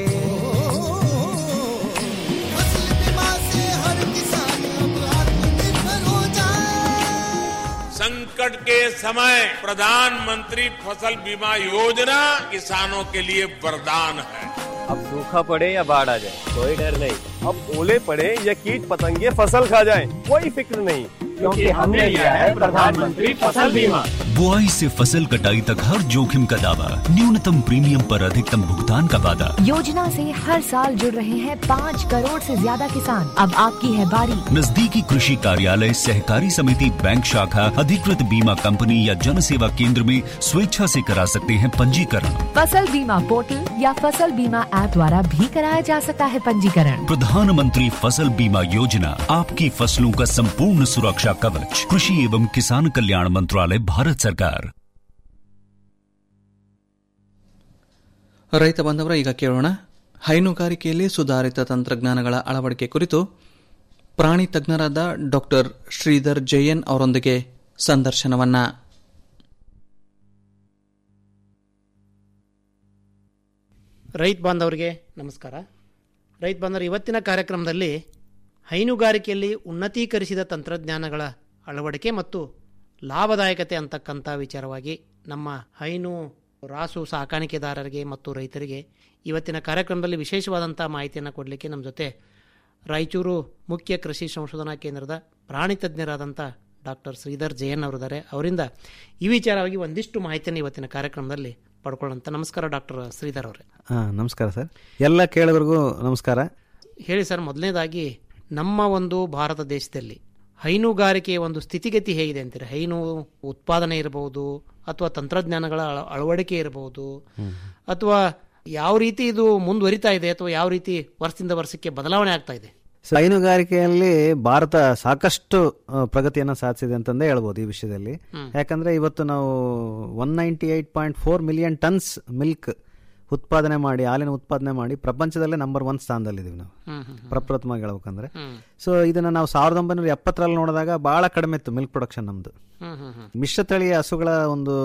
फसल बीमा से हर किसान अब आत्मनिर्भर हो जाए संकट के समय प्रधानमंत्री फसल बीमा योजना किसानों के लिए वरदान है अब सूखा पड़े या बाढ़ आ जाए कोई डर नहीं अब ओले पड़े या कीट पतंगे फसल खा जाए कोई फिक्र नहीं क्योंकि हमने लिया है प्रधानमंत्री फसल बीमा बुआई से फसल कटाई तक हर जोखिम का दावा न्यूनतम प्रीमियम पर अधिकतम भुगतान का वादा योजना से हर साल जुड़ रहे हैं पाँच करोड़ से ज्यादा किसान अब आपकी है बारी नजदीकी कृषि कार्यालय सहकारी समिति बैंक शाखा अधिकृत बीमा कंपनी या जन सेवा केंद्र में स्वेच्छा से करा सकते हैं पंजीकरण फसल बीमा पोर्टल या फसल बीमा ऐप द्वारा भी कराया जा सकता है पंजीकरण प्रधानमंत्री फसल बीमा योजना आपकी फसलों का संपूर्ण सुरक्षा कवच कृषि एवं किसान कल्याण मंत्रालय भारत सरकार ರೈತ ಬಂದವರ ಈಗ ಕೇಳೋಣ ಹೈನುಗಾರಿಕೆಯಲ್ಲಿ ಸುಧಾರಿತ ತಂತ್ರಜ್ಞಾನಗಳ ಅಳವಡಿಕೆ ಕುರಿತು ಪ್ರಾಣಿ ತಜ್ಞರಾದ ಡಾಕ್ಟರ್ ಶ್ರೀಧರ್ ಜಯನ್ ಅವರೊಂದಿಗೆ ಸಂದರ್ಶನವನ್ನ ರೈತ ಬಾಂಧವರಿಗೆ ನಮಸ್ಕಾರ ರೈತ ಬಾಂಧವರು ಇವತ್ತಿನ ಕಾರ್ಯಕ್ರಮದಲ್ಲಿ ಹೈನುಗಾರಿಕೆಯಲ್ಲಿ ಉನ್ನತೀಕರಿಸಿದ ತಂತ್ರಜ್ಞಾನಗಳ ಅಳವಡಿಕೆ ಮತ್ತು ಲಾಭದಾಯಕತೆ ಅಂತಕ್ಕಂಥ ವಿಚಾರವಾಗಿ ನಮ್ಮ ಹೈನು ರಾಸು ಸಾಕಾಣಿಕೆದಾರರಿಗೆ ಮತ್ತು ರೈತರಿಗೆ ಇವತ್ತಿನ ಕಾರ್ಯಕ್ರಮದಲ್ಲಿ ವಿಶೇಷವಾದಂಥ ಮಾಹಿತಿಯನ್ನು ಕೊಡಲಿಕ್ಕೆ ನಮ್ಮ ಜೊತೆ ರಾಯಚೂರು ಮುಖ್ಯ ಕೃಷಿ ಸಂಶೋಧನಾ ಕೇಂದ್ರದ ಪ್ರಾಣಿ ತಜ್ಞರಾದಂಥ ಡಾಕ್ಟರ್ ಶ್ರೀಧರ್ ಜಯನ್ ಅವರಿದ್ದಾರೆ ಅವರಿಂದ ಈ ವಿಚಾರವಾಗಿ ಒಂದಿಷ್ಟು ಮಾಹಿತಿಯನ್ನು ಇವತ್ತಿನ ಕಾರ್ಯಕ್ರಮದಲ್ಲಿ ಪಡ್ಕೊಳ್ಳೋಂಥ ನಮಸ್ಕಾರ ಡಾಕ್ಟರ್ ಶ್ರೀಧರ್ ಅವರೇ ಹಾಂ ನಮಸ್ಕಾರ ಸರ್ ಎಲ್ಲ ಕೇಳುಗರಿಗೂ ನಮಸ್ಕಾರ ಹೇಳಿ ಸರ್ ಮೊದಲನೇದಾಗಿ ನಮ್ಮ ಒಂದು ಭಾರತ ದೇಶದಲ್ಲಿ ಹೈನುಗಾರಿಕೆಯ ಒಂದು ಸ್ಥಿತಿಗತಿ ಹೇಗಿದೆ ಅಂತೀರಿ ಹೈನು ಉತ್ಪಾದನೆ ಇರಬಹುದು ಅಥವಾ ತಂತ್ರಜ್ಞಾನಗಳ ಅಳ- ಅಳವಡಿಕೆ ಇರಬಹುದು ಅಥವಾ ಯಾವ ರೀತಿ ಇದು ಮುಂದುವರಿತಾ ಇದೆ ಅಥವಾ ಯಾವ ರೀತಿ ವರ್ಷದಿಂದ ವರ್ಷಕ್ಕೆ ಬದಲಾವಣೆ ಆಗ್ತಾ ಇದೆ ಸೊ ಹೈನುಗಾರಿಕೆಯಲ್ಲಿ ಭಾರತ ಸಾಕಷ್ಟು ಆ, ಪ್ರಗತಿಯನ್ನು ಸಾಧಿಸಿದೆ ಅಂತಂದೇ ಹೇಳ್ಬೋದು ಈ ವಿಷಯದಲ್ಲಿ ಹ್ಮ್. ಯಾಕಂದ್ರೆ ಇವತ್ತು ನಾವು one ninety eight point four million tons milk ಉತ್ಪಾದನೆ ಮಾಡಿ ಹಾಲಿನ ಉತ್ಪಾದನೆ ಮಾಡಿ ಪ್ರಪಂಚದಲ್ಲೇ ನಂಬರ್ ಒನ್ ಸ್ಥಾನದಲ್ಲಿದ್ದೀವಿ ನಾವು ಹ್ಮ್, ಹ್ಮ್, ಹ್ಮ್. ಪ್ರಪ್ರಥಮವಾಗಿ ಹೇಳ್ಬೇಕಂದ್ರೆ ಹ್ಮ್. ಸೊ ಇದನ್ನ ನಾವು ಸಾವಿರದ ಒಂಬೈನೂರ ಎಪ್ಪತ್ತರಲ್ಲಿ ನೋಡಿದಾಗ ಬಹಳ ಕಡಿಮೆ ಇತ್ತು ಮಿಲ್ಕ್ ಪ್ರೊಡಕ್ಷನ್ ನಮ್ದು ಹ್ಮ್, ಹ್ಮ್, ಹ್ಮ್. ಮಿಶ್ರತಳಿ ಹಸುಗಳ ಒಂದು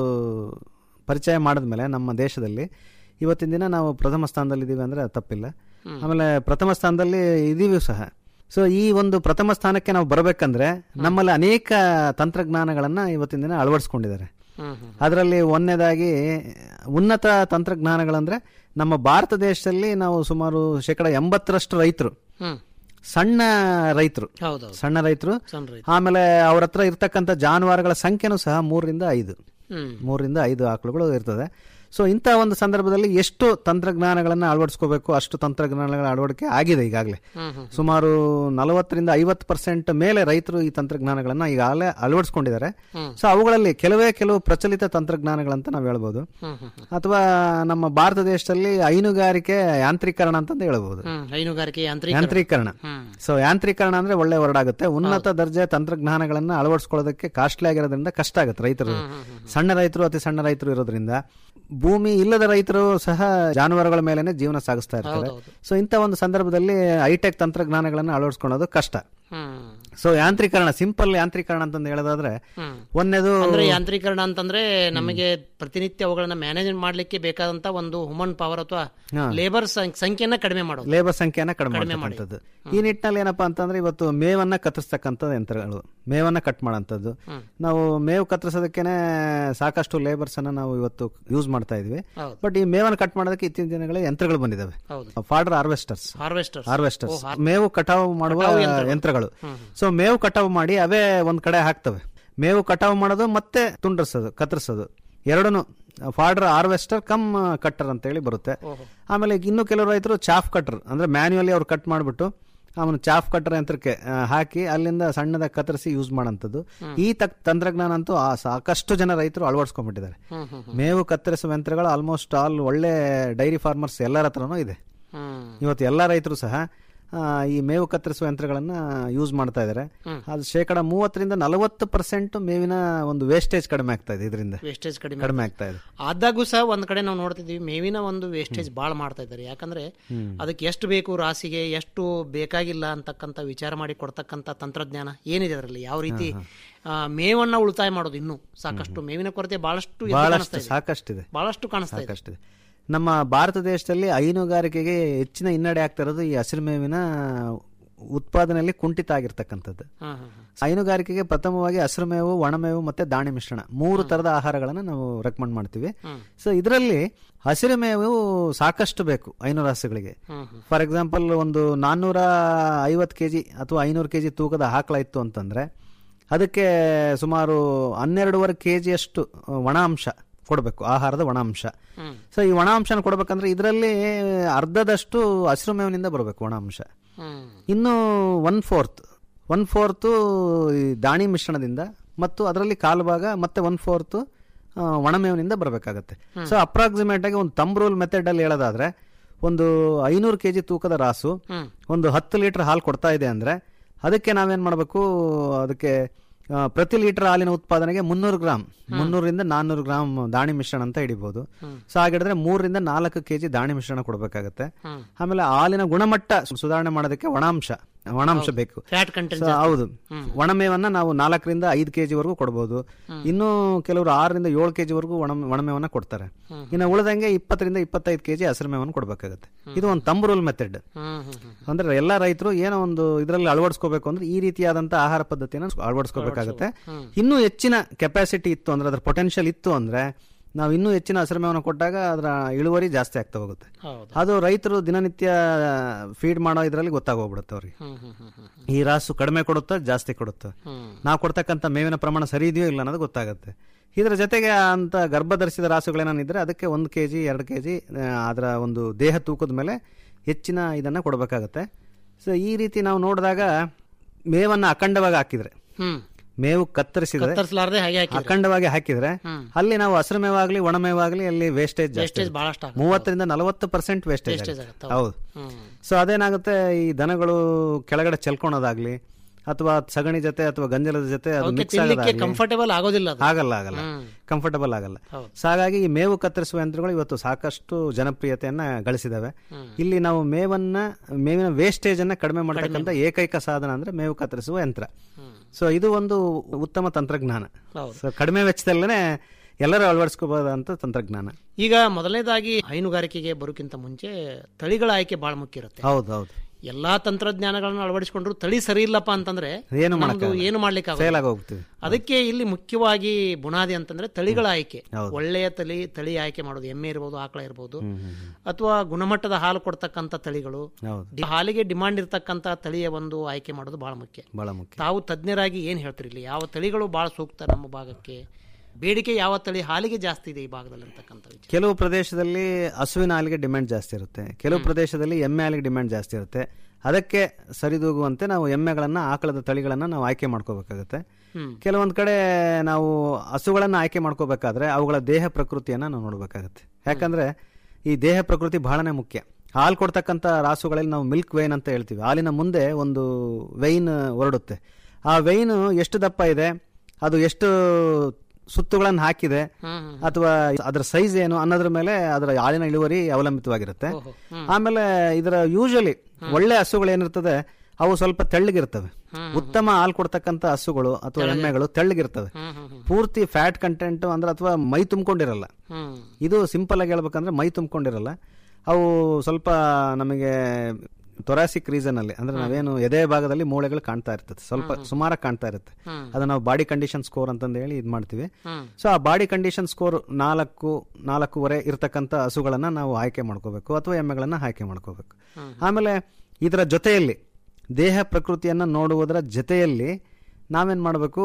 ಪರಿಚಯ ಮಾಡಿದ್ಮೇಲೆ ನಮ್ಮ ದೇಶದಲ್ಲಿ ಇವತ್ತಿನ ದಿನ ನಾವು ಪ್ರಥಮ ಸ್ಥಾನದಲ್ಲಿದ್ದೀವಿ ಅಂದ್ರೆ ಅದು ತಪ್ಪಿಲ್ಲ ಹ್ಮ್. ಆಮೇಲೆ ಪ್ರಥಮ ಸ್ಥಾನದಲ್ಲಿ ಇದೀವಿ ಸಹ ಸೊ ಈ ಒಂದು ಪ್ರಥಮ ಸ್ಥಾನಕ್ಕೆ ನಾವು ಬರಬೇಕಂದ್ರೆ ನಮ್ಮಲ್ಲಿ ಅನೇಕ ತಂತ್ರಜ್ಞಾನಗಳನ್ನ ಇವತ್ತಿನ ದಿನ ಅಳವಡಿಸ್ಕೊಂಡಿದ್ದಾರೆ ಹ್ಮ್, ಹ್ಮ್. ಅದರಲ್ಲಿ ಒಂದನೇದಾಗಿ ಉನ್ನತ ತಂತ್ರಜ್ಞಾನಗಳಂದ್ರೆ ನಮ್ಮ ಭಾರತ ದೇಶದಲ್ಲಿ ನಾವು ಸುಮಾರು ಶೇಕಡ ಎಂಬತ್ತರಷ್ಟು ರೈತರು ಹ್ಮ್. ಸಣ್ಣ ರೈತರು ಹೌದೌದು. ಸಣ್ಣ ರೈತರು ಸಣ್ಣ ರೈತರು. ಆಮೇಲೆ ಅವ್ರ ಹತ್ರ ಇರ್ತಕ್ಕಂಥ ಜಾನುವಾರುಗಳ ಸಂಖ್ಯೆನೂ ಸಹ ಮೂರರಿಂದ ಐದು ಹ್ಮ್. ಮೂರರಿಂದ ಐದು ಆಕಳುಗಳು ಇರ್ತದೆ ಸೊ ಇಂಥ ಒಂದು ಸಂದರ್ಭದಲ್ಲಿ ಎಷ್ಟು ತಂತ್ರಜ್ಞಾನಗಳನ್ನು ಅಳವಡಿಸ್ಕೋಬೇಕು ಅಷ್ಟು ತಂತ್ರಜ್ಞಾನಗಳ ಅಳವಡಿಕೆ ಆಗಿದೆ ಈಗಾಗಲೇ ಹ್ಮ್, ಹ್ಮ್. ಸುಮಾರು ನಲವತ್ತರಿಂದ ಐವತ್ತು ಪರ್ಸೆಂಟ್ ಮೇಲೆ ರೈತರು ಈ ತಂತ್ರಜ್ಞಾನಗಳನ್ನ ಈಗಾಗಲೇ ಅಳವಡಿಸ್ಕೊಂಡಿದ್ದಾರೆ ಹ್ಮ್. ಸೊ ಅವುಗಳಲ್ಲಿ ಕೆಲವೇ ಕೆಲವು ಪ್ರಚಲಿತ ತಂತ್ರಜ್ಞಾನಗಳಂತ ನಾವು ಹೇಳ್ಬೋದು ಹ್ಮ್, ಹ್ಮ್, ಹ್ಮ್. ಅಥವಾ ನಮ್ಮ ಭಾರತ ದೇಶದಲ್ಲಿ ಹೈನುಗಾರಿಕೆ ಯಾಂತ್ರೀಕರಣ ಅಂತಂದು ಹೇಳ್ಬೋದು ಹ್ಮ್. ಹೈನುಗಾರಿಕೆ ಯಾಂತ್ರೀಕರಣ ಯಾಂತ್ರೀಕರಣ ಹ್ಮ್. ಸೊ ಯಾಂತ್ರೀಕರಣ ಅಂದ್ರೆ ಒಳ್ಳೆ ವರ್ಡ್ ಆಗುತ್ತೆ ಉನ್ನತ ದರ್ಜೆ ತಂತ್ರಜ್ಞಾನಗಳನ್ನ ಅಳವಡಿಸ್ಕೊಳ್ಳೋದಕ್ಕೆ ಕಾಸ್ಟ್ಲಿ ಆಗಿರೋದ್ರಿಂದ ಕಷ್ಟ ಆಗುತ್ತೆ ರೈತರು ಸಣ್ಣ ರೈತರು ಅತಿ ಸಣ್ಣ ರೈತರು ಇರೋದ್ರಿಂದ ಭೂಮಿ ಇಲ್ಲದ ರೈತರು ಸಹ ಜಾನುವಾರುಗಳ ಮೇಲೆನೆ ಜೀವನ ಸಾಗಿಸ್ತಾ ಇರ್ತಾರೆ ಹೌದೌದು. ಸೊ ಇಂಥ ಒಂದು ಸಂದರ್ಭದಲ್ಲಿ ಹೈಟೆಕ್ ತಂತ್ರಜ್ಞಾನಗಳನ್ನ ಅಳವಡಿಸ್ಕೊಳ್ಳೋದು ಕಷ್ಟ ಹ್ಮ್. ಸೊ ಯಾಂತ್ರೀಕರಣ ಸಿಂಪಲ್ ಯಾಂತ್ರೀಕರಣ ಅಂತಂದು ಹೇಳೋದಾದ್ರೆ ಹ್ಮ್. ಒಂದೇದು ಅಂದ್ರೆ ಯಾಂತ್ರೀಕರಣ ಅಂತಂದ್ರೆ ನಮಗೆ ಪ್ರತಿನಿತ್ಯ ಅವುಗಳನ್ನ ಮ್ಯಾನೇಜ್ ಮಾಡ್ಲಿಕ್ಕೆ ಬೇಕಾದಂತ ಒಂದು ಹ್ಯೂಮನ್ ಪವರ್ ಅಥವಾ ಹಾ. ಲೇಬರ್ ಸಂಖ್ಯೆಯನ್ನ ಕಡಿಮೆ ಮಾಡೋದು ಲೇಬರ್ ಸಂಖ್ಯೆಯನ್ನ ಕಡಿಮೆ ಕಡಿಮೆ ಮಾಡಿ. ಮಾಡ್ತಕ್ಕಂಥದ್ದು ಈ ನಿಟ್ಟಿನಲ್ಲಿ ಏನಪ್ಪಾ ಅಂತಂದ್ರೆ ಇವತ್ತು ಮೇವನ್ನ ಕತ್ತರಿಸ್ತಕ್ಕಂಥ ಯಂತ್ರಗಳು ಮೇವನ್ನ ಕಟ್ ಮಾಡೋಂಥದ್ದು ಹ್ಮ್. ನಾವು ಮೇವು ಕತ್ತರಿಸೋದಕ್ಕೇನೆ ಸಾಕಷ್ಟು ಲೇಬರ್ಸ್ ಅನ್ನ ನಾವು ಇವತ್ತು ಯೂಸ್ ಮಾಡ್ತಾ ಇದೀವಿ ಹೌದು. ಬಟ್ ಈ ಮೇವನ್ನ ಕಟ್ ಮಾಡೋದಕ್ಕೆ ಇತ್ತೀಚಿನ ದಿನಗಳಲ್ಲಿ ಯಂತ್ರಗಳು ಬಂದಿದ್ದಾವೆ ಹೌದು. Fodder harvesters Harvesters. ಹಾರ್ವೆಸ್ಟರ್ಸ್ ಓ, har- ಮೇವು ಕಟಾವು ಮಾಡುವ ಕಟಾವು ಯಂತ್ರಗಳು. ಯಂತ್ರಗಳು ಹ್ಮ್. ಸೊ ಮೇವು ಕಟಾವು ಮಾಡಿ ಅವೇ ಒಂದ್ ಕಡೆ ಹಾಕ್ತವೆ ಮೇವು ಕಟಾವು ಮಾಡೋದು ಮತ್ತೆ ತುಂಡರಿಸೋದು ಕತ್ತರಿಸೋದು ಎರಡೂ ಫಾಡರ್ ಹಾರ್ವೆಸ್ಟರ್ ಕಮ್ ಕಟ್ಟರ್ ಅಂತ ಹೇಳಿ ಬರುತ್ತೆ ಓಹೋ. ಆಮೇಲೆ ಇನ್ನು ಕೆಲವು ರೈತರು ಚಾಫ್ ಕಟ್ಟರ್ ಅಂದ್ರೆ ಮ್ಯಾನ್ಯುವಲಿ ಅವ್ರು ಕಟ್ ಮಾಡಿಬಿಟ್ಟು ಅವನು ಚಾಫ್ ಕಟ್ಟರ್ ಯಂತ್ರಕ್ಕೆ ಆ, ಹಾಕಿ ಅಲ್ಲಿಂದ ಸಣ್ಣದಾಗಿ ಕತ್ತರಿಸಿ ಯೂಸ್ ಮಾಡೋಂಥದ್ದು ಹ್ಮ್. ಈ ತಕ್ ತಂತ್ರಜ್ಞಾನ ಅಂತೂ ಆ ಸಾಕಷ್ಟು ಜನ ರೈತರು ಅಳವಡಿಸ್ಕೊಂಡ್ಬಿಟ್ಟಿದ್ದಾರೆ ಹ್ಮ್, ಹ್ಮ್, ಹ್ಮ್. ಮೇವು ಕತ್ತರಿಸುವ ಯಂತ್ರಗಳು ಆಲ್ಮೋಸ್ಟ್ ಆಲ್ ಒಳ್ಳೆ ಡೈರಿ ಫಾರ್ಮರ್ಸ್ ಎಲ್ಲರ ಹತ್ರನೂ ಇದೆ ಹ್ಮ್. ಇವತ್ತು ಎಲ್ಲ ರೈತರು ಸಹ ಆ, ಈ ಮೇವು ಕತ್ತರಿಸುವ ಯಂತ್ರಗಳನ್ನ ಯೂಸ್ ಮಾಡ್ತಾ ಇದ್ದಾರೆ ಹ್ಮ್. ಅದು ಶೇಕಡ ಮೂವತ್ತರಿಂದ ನಲವತ್ತು ಪರ್ಸೆಂಟ್ ಮೇವಿನ ಒಂದು ವೇಸ್ಟೇಜ್ ಕಡಿಮೆ ಆಗ್ತಾ ಇದೆ ಇದರಿಂದ ವೇಸ್ಟೇಜ್ ಕಡಿಮೆ ಕಡಿಮೆ ಆಗ್ತಾ ಇದೆ ಆದಾಗೂ ಸಹ ಒಂದ್ ಕಡೆ ನಾವು ನೋಡ್ತಿದೀವಿ ಮೇವಿನ ಒಂದು ವೇಸ್ಟೇಜ್ ಬಾಳ ಮಾಡ್ತಾ ಇದ್ದಾರೆ ಯಾಕಂದ್ರೆ ಹ್ಮ್. ಅದಕ್ಕೆ ಎಷ್ಟು ಬೇಕು ರಾಸಿಗೆ ಎಷ್ಟು ಬೇಕಾಗಿಲ್ಲ ಅಂತಕ್ಕಂಥ ವಿಚಾರ ಮಾಡಿ ಕೊಡ್ತಕ್ಕಂಥ ತಂತ್ರಜ್ಞಾನ ಏನಿದೆ ಅದರಲ್ಲಿ ಯಾವ ರೀತಿ ಆ, ಮೇವನ್ನ ಉಳಿತಾಯ ಮಾಡೋದು ಇನ್ನೂ ಸಾಕಷ್ಟು ಮೇವಿನ ಕೊರತೆ ಬಹಳಷ್ಟು ಎದ್ದು ಬಹಳಷ್ಟು ಕಾಣಿಸ್ತಾ ಇದೆ. ಸಾಕಷ್ಟಿದೆ ಬಹಳಷ್ಟು ಕಾಣಿಸ್ತಾ ಇದೆ ಸಾಕಷ್ಟಿದೆ ನಮ್ಮ ಭಾರತ ದೇಶದಲ್ಲಿ ಹೈನುಗಾರಿಕೆಗೆ ಹೆಚ್ಚಿನ ಹಿನ್ನಡೆ ಆಗ್ತಾ ಇರೋದು ಈ ಹಸಿರು ಮೇವಿನ ಉತ್ಪಾದನೆಯಲ್ಲಿ ಕುಂಠಿತ ಆಗಿರ್ತಕ್ಕಂಥದ್ದು ಹಾ, ಹಾ, ಹಾ. ಹೈನುಗಾರಿಕೆಗೆ ಪ್ರಥಮವಾಗಿ ಹಸಿರು ಮೇವು ಒಣಮೇವು ಮತ್ತೆ ದಾಣಿ ಮಿಶ್ರಣ ಮೂರು ತರದ ಆಹಾರಗಳನ್ನು ನಾವು ರೆಕಮೆಂಡ್ ಮಾಡ್ತೀವಿ ಹ್ಮ್. ಸೊ ಇದರಲ್ಲಿ ಹಸಿರು ಮೇವು ಸಾಕಷ್ಟು ಬೇಕು ಐನೂರು ಹಸುಗಳಿಗೆ ಹ್ಮ್, ಹ್ಮ್. ಫಾರ್ ಎಕ್ಸಾಂಪಲ್ ಒಂದು ನಾನ್ನೂರ ಐವತ್ತು ಕೆಜಿ ಅಥವಾ ಐನೂರು ಕೆಜಿ ತೂಕದ ಆಕಳ ಇತ್ತು ಅಂತಂದ್ರೆ ಅದಕ್ಕೆ ಸುಮಾರು ಹನ್ನೆರಡೂವರೆ ಕೆ ಜಿಯಷ್ಟು ಒಣ ಅಂಶ ಕೊಡಬೇಕು ಆಹಾರದ ಒಣ ಅಂಶ ಹ್ಮ್. ಸೊ ಈ ಒಣ ಅಂಶನ ಕೊಡಬೇಕಂದ್ರೆ ಇದರಲ್ಲಿ ಅರ್ಧದಷ್ಟು ಹಸಿರು ಮೇವಿನಿಂದ ಬರಬೇಕು ಒಣ ಅಂಶ ಹ್ಮ್. ಇನ್ನು ಒನ್ ಫೋರ್ತ್ ಒನ್ ಫೋರ್ತು ಈ ದಾಣಿ ಮಿಶ್ರಣದಿಂದ ಮತ್ತು ಅದರಲ್ಲಿ ಕಾಲು ಭಾಗ ಮತ್ತೆ ಒನ್ ಫೋರ್ತ್ ಒಣಮೇವಿನಿಂದ ಬರಬೇಕಾಗತ್ತೆ ಹ್ಮ್. ಸೊ ಅಪ್ರಾಕ್ಸಿಮೇಟ್ ಆಗಿ ಒಂದು ತಂಬ್ ರೂಲ್ ಮೆಥಡ್ ಅಲ್ಲಿ ಹೇಳೋದಾದ್ರೆ ಒಂದು ಐನೂರು ಕೆಜಿ ತೂಕದ ರಾಸು ಹ್ಮ್. ಒಂದು ಹತ್ತು ಲೀಟರ್ ಹಾಲು ಕೊಡ್ತಾ ಇದೆ ಅಂದ್ರೆ ಅದಕ್ಕೆ ನಾವೇನ್ ಮಾಡಬೇಕು ಅದಕ್ಕೆ ಆ, ಪ್ರತಿ ಲೀಟರ್ ಹಾಲಿನ ಉತ್ಪಾದನೆಗೆ ಮುನ್ನೂರು ಗ್ರಾಮ್ ಮುನ್ನೂರಿಂದ ನಾನ್ನೂರು ಗ್ರಾಮ್ ದಾಣಿ ಮಿಶ್ರಣ ಅಂತ ಹಿಡಿಬಹುದು ಹ್ಮ್. ಸೊ ಹಾಗಿಡಿದ್ರೆ ಮೂರರಿಂದ ನಾಲ್ಕು ಕೆಜಿ ದಾಣಿ ಮಿಶ್ರಣ ಕೊಡಬೇಕಾಗತ್ತೆ ಹ್ಮ್. ಆಮೇಲೆ ಹಾಲಿನ ಗುಣಮಟ್ಟ ಸುಧಾರಣೆ ಮಾಡೋದಕ್ಕೆ ಒಣಾಂಶ ಒಣಾಂಶ ಹೌದು. ಬೇಕು Fat content So, ಜಾಸ್ತಿ. ಹೌದು ಹ್ಮ್. ಒಣಮೇವನ್ನ ನಾವು ನಾಲ್ಕರಿಂದ ಐದು ಕೆಜಿ ವರೆಗೂ ಕೊಡಬಹುದು ಹ್ಮ್. ಇನ್ನು ಕೆಲವರು ಆರರಿಂದ ಏಳು ಕೆಜಿ ವರೆಗೂ ಒಣ ಒಣಮೇವನ್ನ ಕೊಡ್ತಾರೆ ಹ್ಮ್. ಇನ್ನು ಉಳಿದಂಗೆ ಇಪ್ಪತ್ತರಿಂದ ಇಪ್ಪತ್ತೈದು ಕೆಜಿ ಹಸಿರು ಮೇವನ್ನು ಕೊಡಬೇಕಾಗತ್ತೆ ಇದು ಒಂದು ತಂಬ್ ರೂಲ್ ಮೆಥಡ್ ಹ್ಮ್, ಹ್ಮ್, ಹ್ಮ್. ಅಂದ್ರೆ ಎಲ್ಲಾ ರೈತರು ಏನೋ ಒಂದು ಇದರಲ್ಲಿ ಅಳವಡಿಸ್ಕೋಬೇಕು ಅಂದ್ರೆ ಈ ರೀತಿಯಾದಂತ ಆಹಾರ ಪದ್ಧತಿಯನ್ನು ಅಳವಡಿಸ್ಕೋಬೇಕಾಗತ್ತೆ ಹ್ಮ್. ಇನ್ನೂ ಹೆಚ್ಚಿನ ಕೆಪಾಸಿಟಿ ಇತ್ತು ಅಂದ್ರೆ ಅದ್ರ ಪೊಟೆನ್ಶಿಯಲ್ ಇತ್ತು ಅಂದ್ರೆ ನಾವು ಇನ್ನೂ ಹೆಚ್ಚಿನ ಹಸಿರು ಮೇವನ್ನು ಕೊಟ್ಟಾಗ ಅದರ ಇಳುವರಿ ಜಾಸ್ತಿ ಆಗ್ತಾ ಹೋಗುತ್ತೆ ಹೌದು. ಅದು ರೈತರು ದಿನನಿತ್ಯ ಫೀಡ್ ಮಾಡೋ ಇದರಲ್ಲಿ ಗೊತ್ತಾಗೋಗ್ಬಿಡುತ್ತೆ ಅವ್ರಿಗೆ ಹ್ಮ್ ಹ್ಮ್ ಹ್ಮ್ ಹ್ಮ್. ಈ ರಾಸು ಕಡಿಮೆ ಕೊಡುತ್ತಾ ಜಾಸ್ತಿ ಕೊಡುತ್ತೆ ಹ್ಮ್. ನಾವು ಕೊಡ್ತಕ್ಕಂಥ ಮೇವಿನ ಪ್ರಮಾಣ ಸರಿ ಇದೆಯೋ ಇಲ್ಲ ಅನ್ನೋದು ಗೊತ್ತಾಗುತ್ತೆ ಇದರ ಜೊತೆಗೆ ಅಂತ ಗರ್ಭಧರಿಸಿದ ರಾಸುಗಳೇನಿದ್ರೆ ಅದಕ್ಕೆ ಒಂದು ಕೆ ಜಿ ಎರಡು ಕೆ ಜಿ ಅದರ ಒಂದು ದೇಹ ತೂಕದ ಮೇಲೆ ಹೆಚ್ಚಿನ ಇದನ್ನು ಕೊಡಬೇಕಾಗತ್ತೆ ಸೊ ಈ ರೀತಿ ನಾವು ನೋಡಿದಾಗ ಮೇವನ್ನು ಅಖಂಡವಾಗಿ ಹಾಕಿದ್ರೆ ಹ್ಮ್ ಮೇವು ಕತ್ತರಿಸಿದ್ರೆ ಕತ್ತರಿಸಲಾರ್ದೆ ಹಾಗೆ ಹಾಕಿದ್ರೆ. ಅಖಂಡವಾಗಿ ಹಾಕಿದ್ರೆ ಹ್ಮ್. ಅಲ್ಲಿ ನಾವು ಹಸಿರು ಮೇವಾಗ್ಲಿ ಒಣ ಮೇವಾಗ್ಲಿ ಅಲ್ಲಿ ವೇಸ್ಟೇಜ್ Wastage ಬಹಳಷ್ಟು ಆಗುತ್ತೆ. ಮೂವತ್ತರಿಂದ ನಲವತ್ತು ಪರ್ಸೆಂಟ್ ವೇಸ್ಟೇಜ್ Wastage ಆಗುತ್ತೆ. ಆಗುತ್ತೆ, ಹೌದು. ಹೌದು ಹ್ಮ್. ಸೊ ಅದೇನಾಗುತ್ತೆ ಈ ದನಗಳು ಕೆಳಗಡೆ ಚೆಲ್ಕೊಳೋದಾಗ್ಲಿ ಅಥವಾ ಸಗಣಿ ಜೊತೆ ಅಥವಾ ಗಂಜಲದ ಜೊತೆ ಅದು ಅವಕ್ಕೆ ಮಿಕ್ಸ್ ತಿನ್ಲಿಕ್ಕೆ ಆಗೋದಾಗ್ಲಿ ಕಂಫರ್ಟೇಬಲ್ ಆಗೋದಿಲ್ಲ ಅದು. ಆಗಲ್ಲ ಆಗಲ್ಲ ಹ್ಮ್. ಕಂಫರ್ಟಬಲ್ ಆಗಲ್ಲ ಹೌದು. ಸೊ ಹಾಗಾಗಿ ಈ ಮೇವು ಕತ್ತರಿಸುವ ಯಂತ್ರಗಳು ಇವತ್ತು ಸಾಕಷ್ಟು ಜನಪ್ರಿಯತೆಯನ್ನ ಗಳಿಸಿದಾವೆ ಇಲ್ಲಿ ನಾವು ಮೇವನ್ನ ಮೇವಿನ ವೇಸ್ಟೇಜ್ ಅನ್ನ ಕಡಿಮೆ ಮಾಡತಕ್ಕಂಥ ಏಕೈಕ ಸಾಧನ ಅಂದ್ರೆ ಮೇವು ಕತ್ತರಿಸುವ ಯಂತ್ರ ಸೊ ಇದು ಒಂದು ಉತ್ತಮ ತಂತ್ರಜ್ಞಾನ ಹೌದು. ಸೊ ಕಡಿಮೆ ವೆಚ್ಚದಲ್ಲೇ ಎಲ್ಲರೂ ಅಳವಡಿಸ್ಕೋಬಹುದಂತ ತಂತ್ರಜ್ಞಾನ ಈಗ ಮೊದಲನೇದಾಗಿ ಹೈನುಗಾರಿಕೆಗೆ ಬರೋಕ್ಕಿಂತ ಮುಂಚೆ ತಳಿಗಳ ಆಯ್ಕೆ ಬಹಳ ಮುಖ್ಯ ಇರುತ್ತೆ ಹೌದು ಹೌದು ಎಲ್ಲಾ ತಂತ್ರಜ್ಞಾನಗಳನ್ನು ಅಳವಡಿಸಿಕೊಂಡ್ರು ತಳಿ ಸರಿ ಇಲ್ಲಪ್ಪ ಅಂತಂದ್ರೆ ಏನು ನಮ್ದು ಮಾಡಕ್ಕಾಗಲ್ಲ. ಏನು ಮಾಡ್ಲಿಕ್ಕೆ Fail ಆಗಿ ಹೋಗ್ತೀವಿ. ಅದಕ್ಕೆ ಇಲ್ಲಿ ಮುಖ್ಯವಾಗಿ ಬುನಾದಿ ಅಂತಂದ್ರೆ ತಳಿಗಳ ಆಯ್ಕೆ ಹೌದು. ಒಳ್ಳೆಯ ತಳಿ ತಳಿ ಆಯ್ಕೆ ಮಾಡೋದು ಎಮ್ಮೆ ಇರ್ಬೋದು ಆಕಳ ಇರ್ಬೋದು ಅಥವಾ ಗುಣಮಟ್ಟದ ಹಾಲು ಕೊಡ್ತಕ್ಕಂಥ ತಳಿಗಳು ಹೌದು ಡಿ- ಹಾಲಿಗೆ ಡಿಮಾಂಡ್ ಇರ್ತಕ್ಕಂಥ ತಳಿಯ ಒಂದು ಆಯ್ಕೆ ಮಾಡೋದು ಬಹಳ ಮುಖ್ಯ ಬಹಳ ಮುಖ್ಯ ತಾವು ತಜ್ಞರಾಗಿ ಏನ್ ಹೇಳ್ತೀರಿ ಇಲ್ಲಿ ಯಾವ ತಳಿಗಳು ಬಹಳ ಸೂಕ್ತ ನಮ್ಮ ಭಾಗಕ್ಕೆ ಬೇಡಿಕೆ ಯಾವ ತಳಿ ಹಾಲಿಗೆ ಜಾಸ್ತಿ ಇದೆ ಈ ಭಾಗದಲ್ಲಿ ಅಂತಕ್ಕಂಥ ವಿಚಾರ ಕೆಲವು ಪ್ರದೇಶದಲ್ಲಿ ಹಸುವಿನ ಹಾಲಿಗೆ ಡಿಮ್ಯಾಂಡ್ ಜಾಸ್ತಿ ಇರುತ್ತೆ ಕೆಲವು ಪ್ರದೇಶದಲ್ಲಿ ಎಮ್ಮೆ ಹಾಲಿಗೆ ಡಿಮ್ಯಾಂಡ್ ಜಾಸ್ತಿ ಇರುತ್ತೆ ಅದಕ್ಕೆ ಸರಿದೂಗುವಂತೆ ನಾವು ಎಮ್ಮೆಗಳನ್ನ ಆಕಳದ ತಳಿಗಳನ್ನ ನಾವು ಆಯ್ಕೆ ಮಾಡ್ಕೋಬೇಕಾಗುತ್ತೆ ಹ್ಮ್. ಕೆಲವೊಂದ್ ಕಡೆ ನಾವು ಹಸುಗಳನ್ನ ಆಯ್ಕೆ ಮಾಡ್ಕೋಬೇಕಾದ್ರೆ ಅವುಗಳ ದೇಹ ಪ್ರಕೃತಿಯನ್ನ ನಾವು ನೋಡ್ಬೇಕಾಗತ್ತೆ ಯಾಕಂದ್ರೆ ಈ ದೇಹ ಪ್ರಕೃತಿ ಬಹಳನೇ ಮುಖ್ಯ ಹಾಲು ಕೊಡ್ತಕ್ಕಂಥ ರಾಸುಗಳಲ್ಲಿ ನಾವು ಮಿಲ್ಕ್ ವೈನ್ ಅಂತ ಹೇಳ್ತೀವಿ ಹಾಲಿನ ಮುಂದೆ ಒಂದು ವೈನ್ ಹೊರಡುತ್ತೆ ಆ ವೈನ್ ಎಷ್ಟು ದಪ್ಪ ಇದೆ ಅದು ಎಷ್ಟು ಸುತ್ತುಗಳನ್ನು ಹಾಕಿದೆ ಅಥವಾ ಅದರ ಸೈಜ್ ಏನು ಅನ್ನೋದ್ರ ಮೇಲೆ ಅದರ ಹಾಲಿನ ಇಳುವರಿ ಅವಲಂಬಿತವಾಗಿರುತ್ತೆ ಆಮೇಲೆ ಇದರ ಯೂಶಲಿ ಒಳ್ಳೆ ಹಸುಗಳು ಏನಿರ್ತದೆ ಅವು ಸ್ವಲ್ಪ ತೆಳ್ಳಗಿರ್ತವೆ ಉತ್ತಮ ಹಾಲು ಕೊಡ್ತಕ್ಕಂಥ ಹಸುಗಳು ಅಥವಾ ಎಮ್ಮೆಗಳು ತೆಳ್ಳಗಿರ್ತವೆ ಪೂರ್ತಿ ಫ್ಯಾಟ್ ಕಂಟೆಂಟ್ ಅಂದ್ರೆ ಅಥವಾ ಮೈ ತುಂಬಿಕೊಂಡಿರಲ್ಲ ಹ್ಮ್ ಇದು ಸಿಂಪಲ್ ಆಗಿ ಹೇಳ್ಬೇಕಂದ್ರೆ ಮೈ ತುಂಬಿಕೊಂಡಿರಲ್ಲ ಅವು ಸ್ವಲ್ಪ ನಮಗೆ ತೊರಾಸಿಕ್ ರೀಸನ್ ಅಲ್ಲಿ ಅಂದ್ರೆ ನಾವೇನು ಎದೆ ಭಾಗದಲ್ಲಿ ಮೂಳೆಗಳು ಕಾಣ್ತಾ ಇರ್ತದೆ ಸ್ವಲ್ಪ ಸುಮಾರಾಗಿ ಕಾಣ್ತಾ ಇರುತ್ತೆ ಹ್ಮ್. ಅದನ್ನ ನಾವು ಬಾಡಿ ಕಂಡೀಷನ್ ಸ್ಕೋರ್ ಅಂತಂದು ಹೇಳಿ ಇದು ಮಾಡ್ತೀವಿ ಹ್ಮ್. ಸೊ ಆ ಬಾಡಿ ಕಂಡೀಷನ್ ಸ್ಕೋರ್ ನಾಲ್ಕು ನಾಲ್ಕೂವರೆ ಇರತಕ್ಕಂಥ ಹಸುಗಳನ್ನ ನಾವು ಆಯ್ಕೆ ಮಾಡ್ಕೋಬೇಕು ಅಥವಾ ಎಮ್ಮೆಗಳನ್ನ ಆಯ್ಕೆ ಮಾಡ್ಕೋಬೇಕು ಆಮೇಲೆ ಇದರ ಜೊತೆಯಲ್ಲಿ ದೇಹ ಪ್ರಕೃತಿಯನ್ನ ನೋಡುವುದರ ಜೊತೆಯಲ್ಲಿ ನಾವೇನ್ ಮಾಡಬೇಕು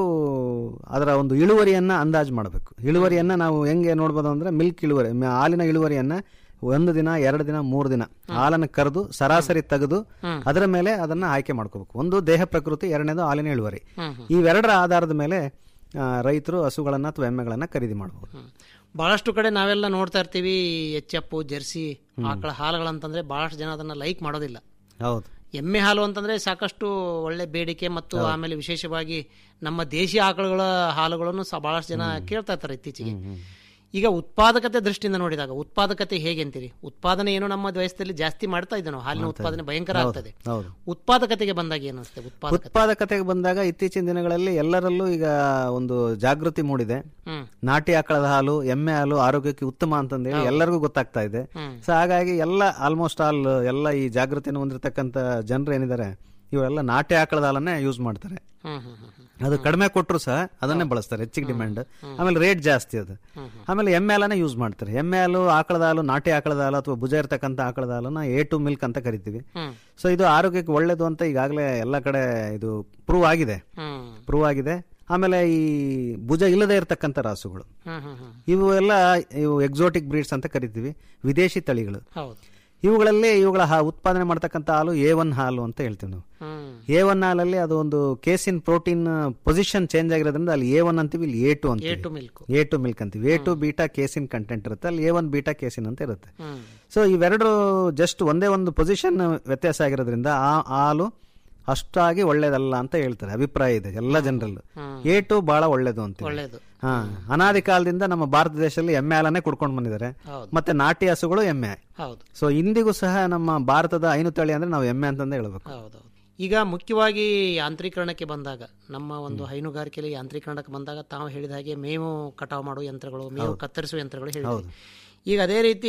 ಅದರ ಒಂದು ಇಳುವರಿಯನ್ನ ಅಂದಾಜು ಮಾಡಬೇಕು ಇಳುವರಿಯನ್ನ ನಾವು ಹೆಂಗೆ ನೋಡ್ಬೋದು ಅಂದ್ರೆ ಮಿಲ್ಕ್ ಇಳುವರಿ ಮ- ಹಾಲಿನ ಇಳುವರಿಯನ್ನ ಒಂದು ದಿನ ಎರಡು ದಿನ ಮೂರು ದಿನ ಹಾಲನ್ನು ಕರೆದು ಸರಾಸರಿ ತೆಗೆದು ಅದರ ಮೇಲೆ ಅದನ್ನ ಆಯ್ಕೆ ಮಾಡ್ಕೋಬೇಕು ಒಂದು ದೇಹ ಪ್ರಕೃತಿ ಎರಡನೇದು ಹಾಲಿನ ಇಳುವರಿ ಇವೆರಡರ ಆಧಾರದ ಮೇಲೆ ಆ, ರೈತರು ಹಸುಗಳನ್ನ ಅಥವಾ ಎಮ್ಮೆಗಳನ್ನ ಖರೀದಿ ಮಾಡಬಹುದು ಬಹಳಷ್ಟು ಕಡೆ ನಾವೆಲ್ಲ ನೋಡ್ತಾ ಇರ್ತೀವಿ ಎಚ್ ಎಫ್ ಜೆರ್ಸಿ ಆಕಳ ಹಾಲುಗಳಂತಂದ್ರೆ ಬಹಳಷ್ಟು ಜನ ಅದನ್ನ ಲೈಕ್ ಮಾಡೋದಿಲ್ಲ ಹೌದು ಎಮ್ಮೆ ಹಾಲು ಅಂತಂದ್ರೆ ಸಾಕಷ್ಟು ಒಳ್ಳೆ ಬೇಡಿಕೆ ಮತ್ತು ಆಮೇಲೆ ವಿಶೇಷವಾಗಿ ನಮ್ಮ ದೇಶಿ ಆಕಳುಗಳ ಹಾಲುಗಳನ್ನು ಸಹ ಬಹಳಷ್ಟು ಜನ ಕೇಳ್ತಾ ಇರ್ತಾರೆ ಇತ್ತೀಚೆಗೆ ಈಗ ಉತ್ಪಾದಕತೆ ದೃಷ್ಟಿಯಿಂದ ನೋಡಿದಾಗ ಉತ್ಪಾದಕತೆ ಹೇಗೆ ಅಂತೀರಿ ಉತ್ಪಾದನೆ ಏನು ನಮ್ಮ ವಯಸ್ಸಲ್ಲಿ ಜಾಸ್ತಿ ಮಾಡ್ತಾ ಇದ್ದೆ ನಾವು ಹಾಲಿನ ಉತ್ಪಾದನೆ ಭಯಂಕರ ಹೌದು, ಆಗ್ತದೆ ಹೌದು. ಉತ್ಪಾದಕತೆಗೆ ಬಂದಾಗ ಏನು ಅನಿಸ್ತದೆ ಉತ್ಪಾದಕತೆ ಉತ್ಪಾದಕತೆಗೆ ಬಂದಾಗ ಇತ್ತೀಚಿನ ದಿನಗಳಲ್ಲಿ ಎಲ್ಲರಲ್ಲೂ ಈಗ ಒಂದು ಜಾಗೃತಿ ಮೂಡಿದೆ ಹ್ಮ್. ನಾಟಿ ಆಕಳದ ಹಾಲು ಎಮ್ಮೆ ಹಾಲು ಆರೋಗ್ಯಕ್ಕೆ ಉತ್ತಮ ಅಂತಂದೇಳಿ ಎಲ್ಲರಿಗೂ ಗೊತ್ತಾಗ್ತಾ ಇದೆ ಹ್ಮ್. ಸೊ ಹಾಗಾಗಿ ಎಲ್ಲ ಆಲ್ಮೋಸ್ಟ್ ಆಲ್ ಎಲ್ಲ ಈ ಜಾಗೃತಿಯನ್ನು ಹೊಂದಿರತಕ್ಕಂತ ಜನರು ಏನಿದ್ದಾರೆ ಇವರೆಲ್ಲ ನಾಟಿ ಆಕಳದ ಹಾಲನ್ನೇ ಯೂಸ್ ಮಾಡ್ತಾರೆ ಹ್ಮ್ ಹ್ಮ್ ಹ್ಮ್ ಹ್ಮ್. ಅದು ಕಡಿಮೆ ಕೊಟ್ಟರು ಸಹ ಅದನ್ನೇ ಬಳಸ್ತಾರೆ ಹೆಚ್ಚಿಗೆ ಡಿಮ್ಯಾಂಡ್ ಆಮೇಲೆ ರೇಟ್ ಜಾಸ್ತಿ ಅದು ಆಮೇಲೆ ಎಮ್ಮೆ ಹಾಲನ್ನೇ ಯೂಸ್ ಮಾಡ್ತಾರೆ ಎಮ್ಮೆ ಹಾಲು ಆಕಳದ ಹಾಲು ನಾಟಿ ಆಕಳದ ಹಾಲು ಅಥವಾ ಭುಜ ಇರ್ತಕ್ಕಂಥ ಆಕಳದ ಹಾಲನ್ನ ಎ ಟು ಮಿಲ್ಕ್ ಅಂತ ಕರಿತೀವಿ ಹ್ಮ್. ಸೊ ಇದು ಆರೋಗ್ಯಕ್ಕೆ ಒಳ್ಳೇದು ಅಂತ ಈಗಾಗಲೇ ಎಲ್ಲ ಕಡೆ ಇದು ಪ್ರೂವ್ ಆಗಿದೆ ಹ್ಮ್. ಪ್ರೂವ್ ಆಗಿದೆ ಆಮೇಲೆ ಈ ಭುಜ ಇಲ್ಲದೆ ಇರತಕ್ಕಂಥ ರಾಸುಗಳು ಹ್ಮ್ ಹ್ಮ್ ಹ್ಮ್. ಇವು ಎಲ್ಲ ಇವು ಎಕ್ಸೋಟಿಕ್ ಬ್ರೀಡ್ಸ್ ಅಂತ ಕರಿತೀವಿ ವಿದೇಶಿ ತಳಿಗಳು ಹೌದು ಇವುಗಳಲ್ಲಿ ಇವುಗಳ ಹಾ- ಉತ್ಪಾದನೆ ಮಾಡ್ತಕ್ಕಂಥ ಹಾಲು ಎ ಒನ್ ಹಾಲು ಅಂತ ಹೇಳ್ತೀವಿ ನಾವು ಹ್ಮ್ ಎ ಒನ್ ಹಾಲಲ್ಲಿ ಅದು ಒಂದು ಕೇಸಿನ್ ಪ್ರೋಟೀನ್ ಪೊಸಿಷನ್ ಚೇಂಜ್ ಆಗಿರೋದ್ರಿಂದ ಅಲ್ಲಿ ಎ ಒನ್ ಅಂತೀವಿ ಇಲ್ಲಿ ಎ ಟು ಎ ಅಂತೀವಿ two milk A two milk ಅಂತೀವಿ A two beta casein content ಇರುತ್ತೆ ಅಲ್ಲಿ ಎ ಒನ್ ಬೀಟಾ ಕೇಸಿನ್ ಅಂತ ಇರುತ್ತೆ ಹ್ಮ್ ಸೊ ಇವೆರಡು ಜಸ್ಟ್ ಒಂದೇ ಒಂದು ಪೊಸಿಷನ್ ವ್ಯತ್ಯಾಸ ಆಗಿರೋದ್ರಿಂದ ಆ ಹಾಲು ಅಷ್ಟಾಗಿ ಒಳ್ಳೇದಲ್ಲ ಅಂತ ಹೇಳ್ತಾರೆ ಅಭಿಪ್ರಾಯ ಇದೆ ಎಲ್ಲ ಜನರಲ್ಲೂ ಎ ಟು ಬಹಳ ಒಳ್ಳೇದು ಅಂತ ಒಳ್ಳೇದು ಹಾ ಅನಾದಿ ಕಾಲದಿಂದ ನಮ್ಮ ಭಾರತ ದೇಶದಲ್ಲಿ ಎಮ್ಮೆ ಹಾಲನ್ನೇ ಕುಡ್ಕೊಂಡು ಬಂದಿದ್ದಾರೆ ಹೌದು. ಮತ್ತೆ ನಾಟಿ ಹಸುಗಳು ಎಮ್ಮೆ ಹೌದು ಸೊ ಇಂದಿಗೂ ಸಹ ನಮ್ಮ ಭಾರತದ ಐನು ತಳಿ ಅಂದ್ರೆ ನಾವು ಎಮ್ಮೆ ಅಂತಂದೇ ಹೇಳ್ಬೇಕು ಹೌದೌದು ಈಗ ಮುಖ್ಯವಾಗಿ ಯಾಂತ್ರೀಕರಣಕ್ಕೆ ಬಂದಾಗ ನಮ್ಮ ಒಂದು ಹೈನುಗಾರಿಕೆಯಲ್ಲಿ ಯಾಂತ್ರೀಕರಣಕ್ಕೆ ಬಂದಾಗ ತಾವು ಹೇಳಿದ ಹಾಗೆ ಮೇವು ಕಟಾವು ಮಾಡುವ ಯಂತ್ರಗಳು ಮೇವು ಕತ್ತರಿಸುವ ಯಂತ್ರಗಳು ಹೇಳಿದ್ವಿ ಈಗ ಅದೇ ರೀತಿ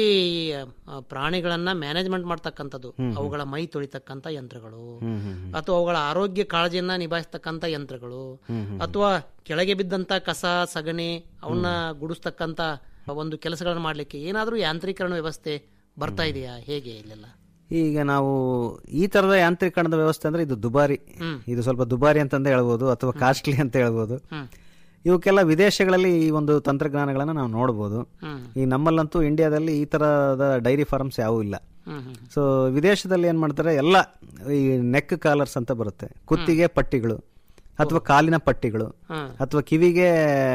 ಆ, ಪ್ರಾಣಿಗಳನ್ನ ಮ್ಯಾನೇಜ್ಮೆಂಟ್ ಮಾಡ್ತಕ್ಕಂಥದ್ದು ಅವುಗಳ ಮೈ ತೊಳಿತಕ್ಕಂಥ ಯಂತ್ರಗಳು ಅಥವಾ ಅವುಗಳ ಆರೋಗ್ಯ ಕಾಳಜಿಯನ್ನ ನಿಭಾಯಿಸ್ತಕ್ಕಂಥ ಯಂತ್ರಗಳು ಅಥವಾ ಕೆಳಗೆ ಬಿದ್ದಂತ ಕಸ ಸಗಣಿ ಅವನ್ನ ಗುಡಿಸ್ತಕ್ಕಂಥ ಒಂದು ಕೆಲಸಗಳನ್ನು ಮಾಡ್ಲಿಕ್ಕೆ ಏನಾದರೂ ಯಾಂತ್ರೀಕರಣ ವ್ಯವಸ್ಥೆ ಬರ್ತಾ ಇದೆಯಾ ಹೇಗೆ ಇಲ್ಲೆಲ್ಲ ಈಗ ನಾವು ಈ ತರದ ಯಾಂತ್ರೀಕರಣದ ವ್ಯವಸ್ಥೆ ಅಂದ್ರೆ ಇದು ದುಬಾರಿ ಇದು ಸ್ವಲ್ಪ ದುಬಾರಿ ಅಂತಂದೇ ಹೇಳ್ಬೋದು ಅಥವಾ ಕಾಸ್ಟ್ಲಿ ಅಂತ ಹೇಳ್ಬೋದು ಇವಕ್ಕೆಲ್ಲ ವಿದೇಶಗಳಲ್ಲಿ ಈ ಒಂದು ತಂತ್ರಜ್ಞಾನಗಳನ್ನ ನಾವು ನೋಡ್ಬೋದು ಈ ನಮ್ಮಲ್ಲಂತೂ ಇಂಡಿಯಾದಲ್ಲಿ ಈ ತರದ ಡೈರಿ ಫಾರ್ಮ್ಸ್ ಯಾವೂ ಇಲ್ಲ ಸೊ ವಿದೇಶದಲ್ಲಿ ಏನ್ ಮಾಡ್ತಾರೆ ಎಲ್ಲ ಈ ನೆಕ್ ಕಾಲರ್ಸ್ ಅಂತ ಬರುತ್ತೆ ಕುತ್ತಿಗೆ ಪಟ್ಟಿಗಳು ಅಥವಾ ಕಾಲಿನ ಪಟ್ಟಿಗಳು ಅಥವಾ ಕಿವಿಗೆ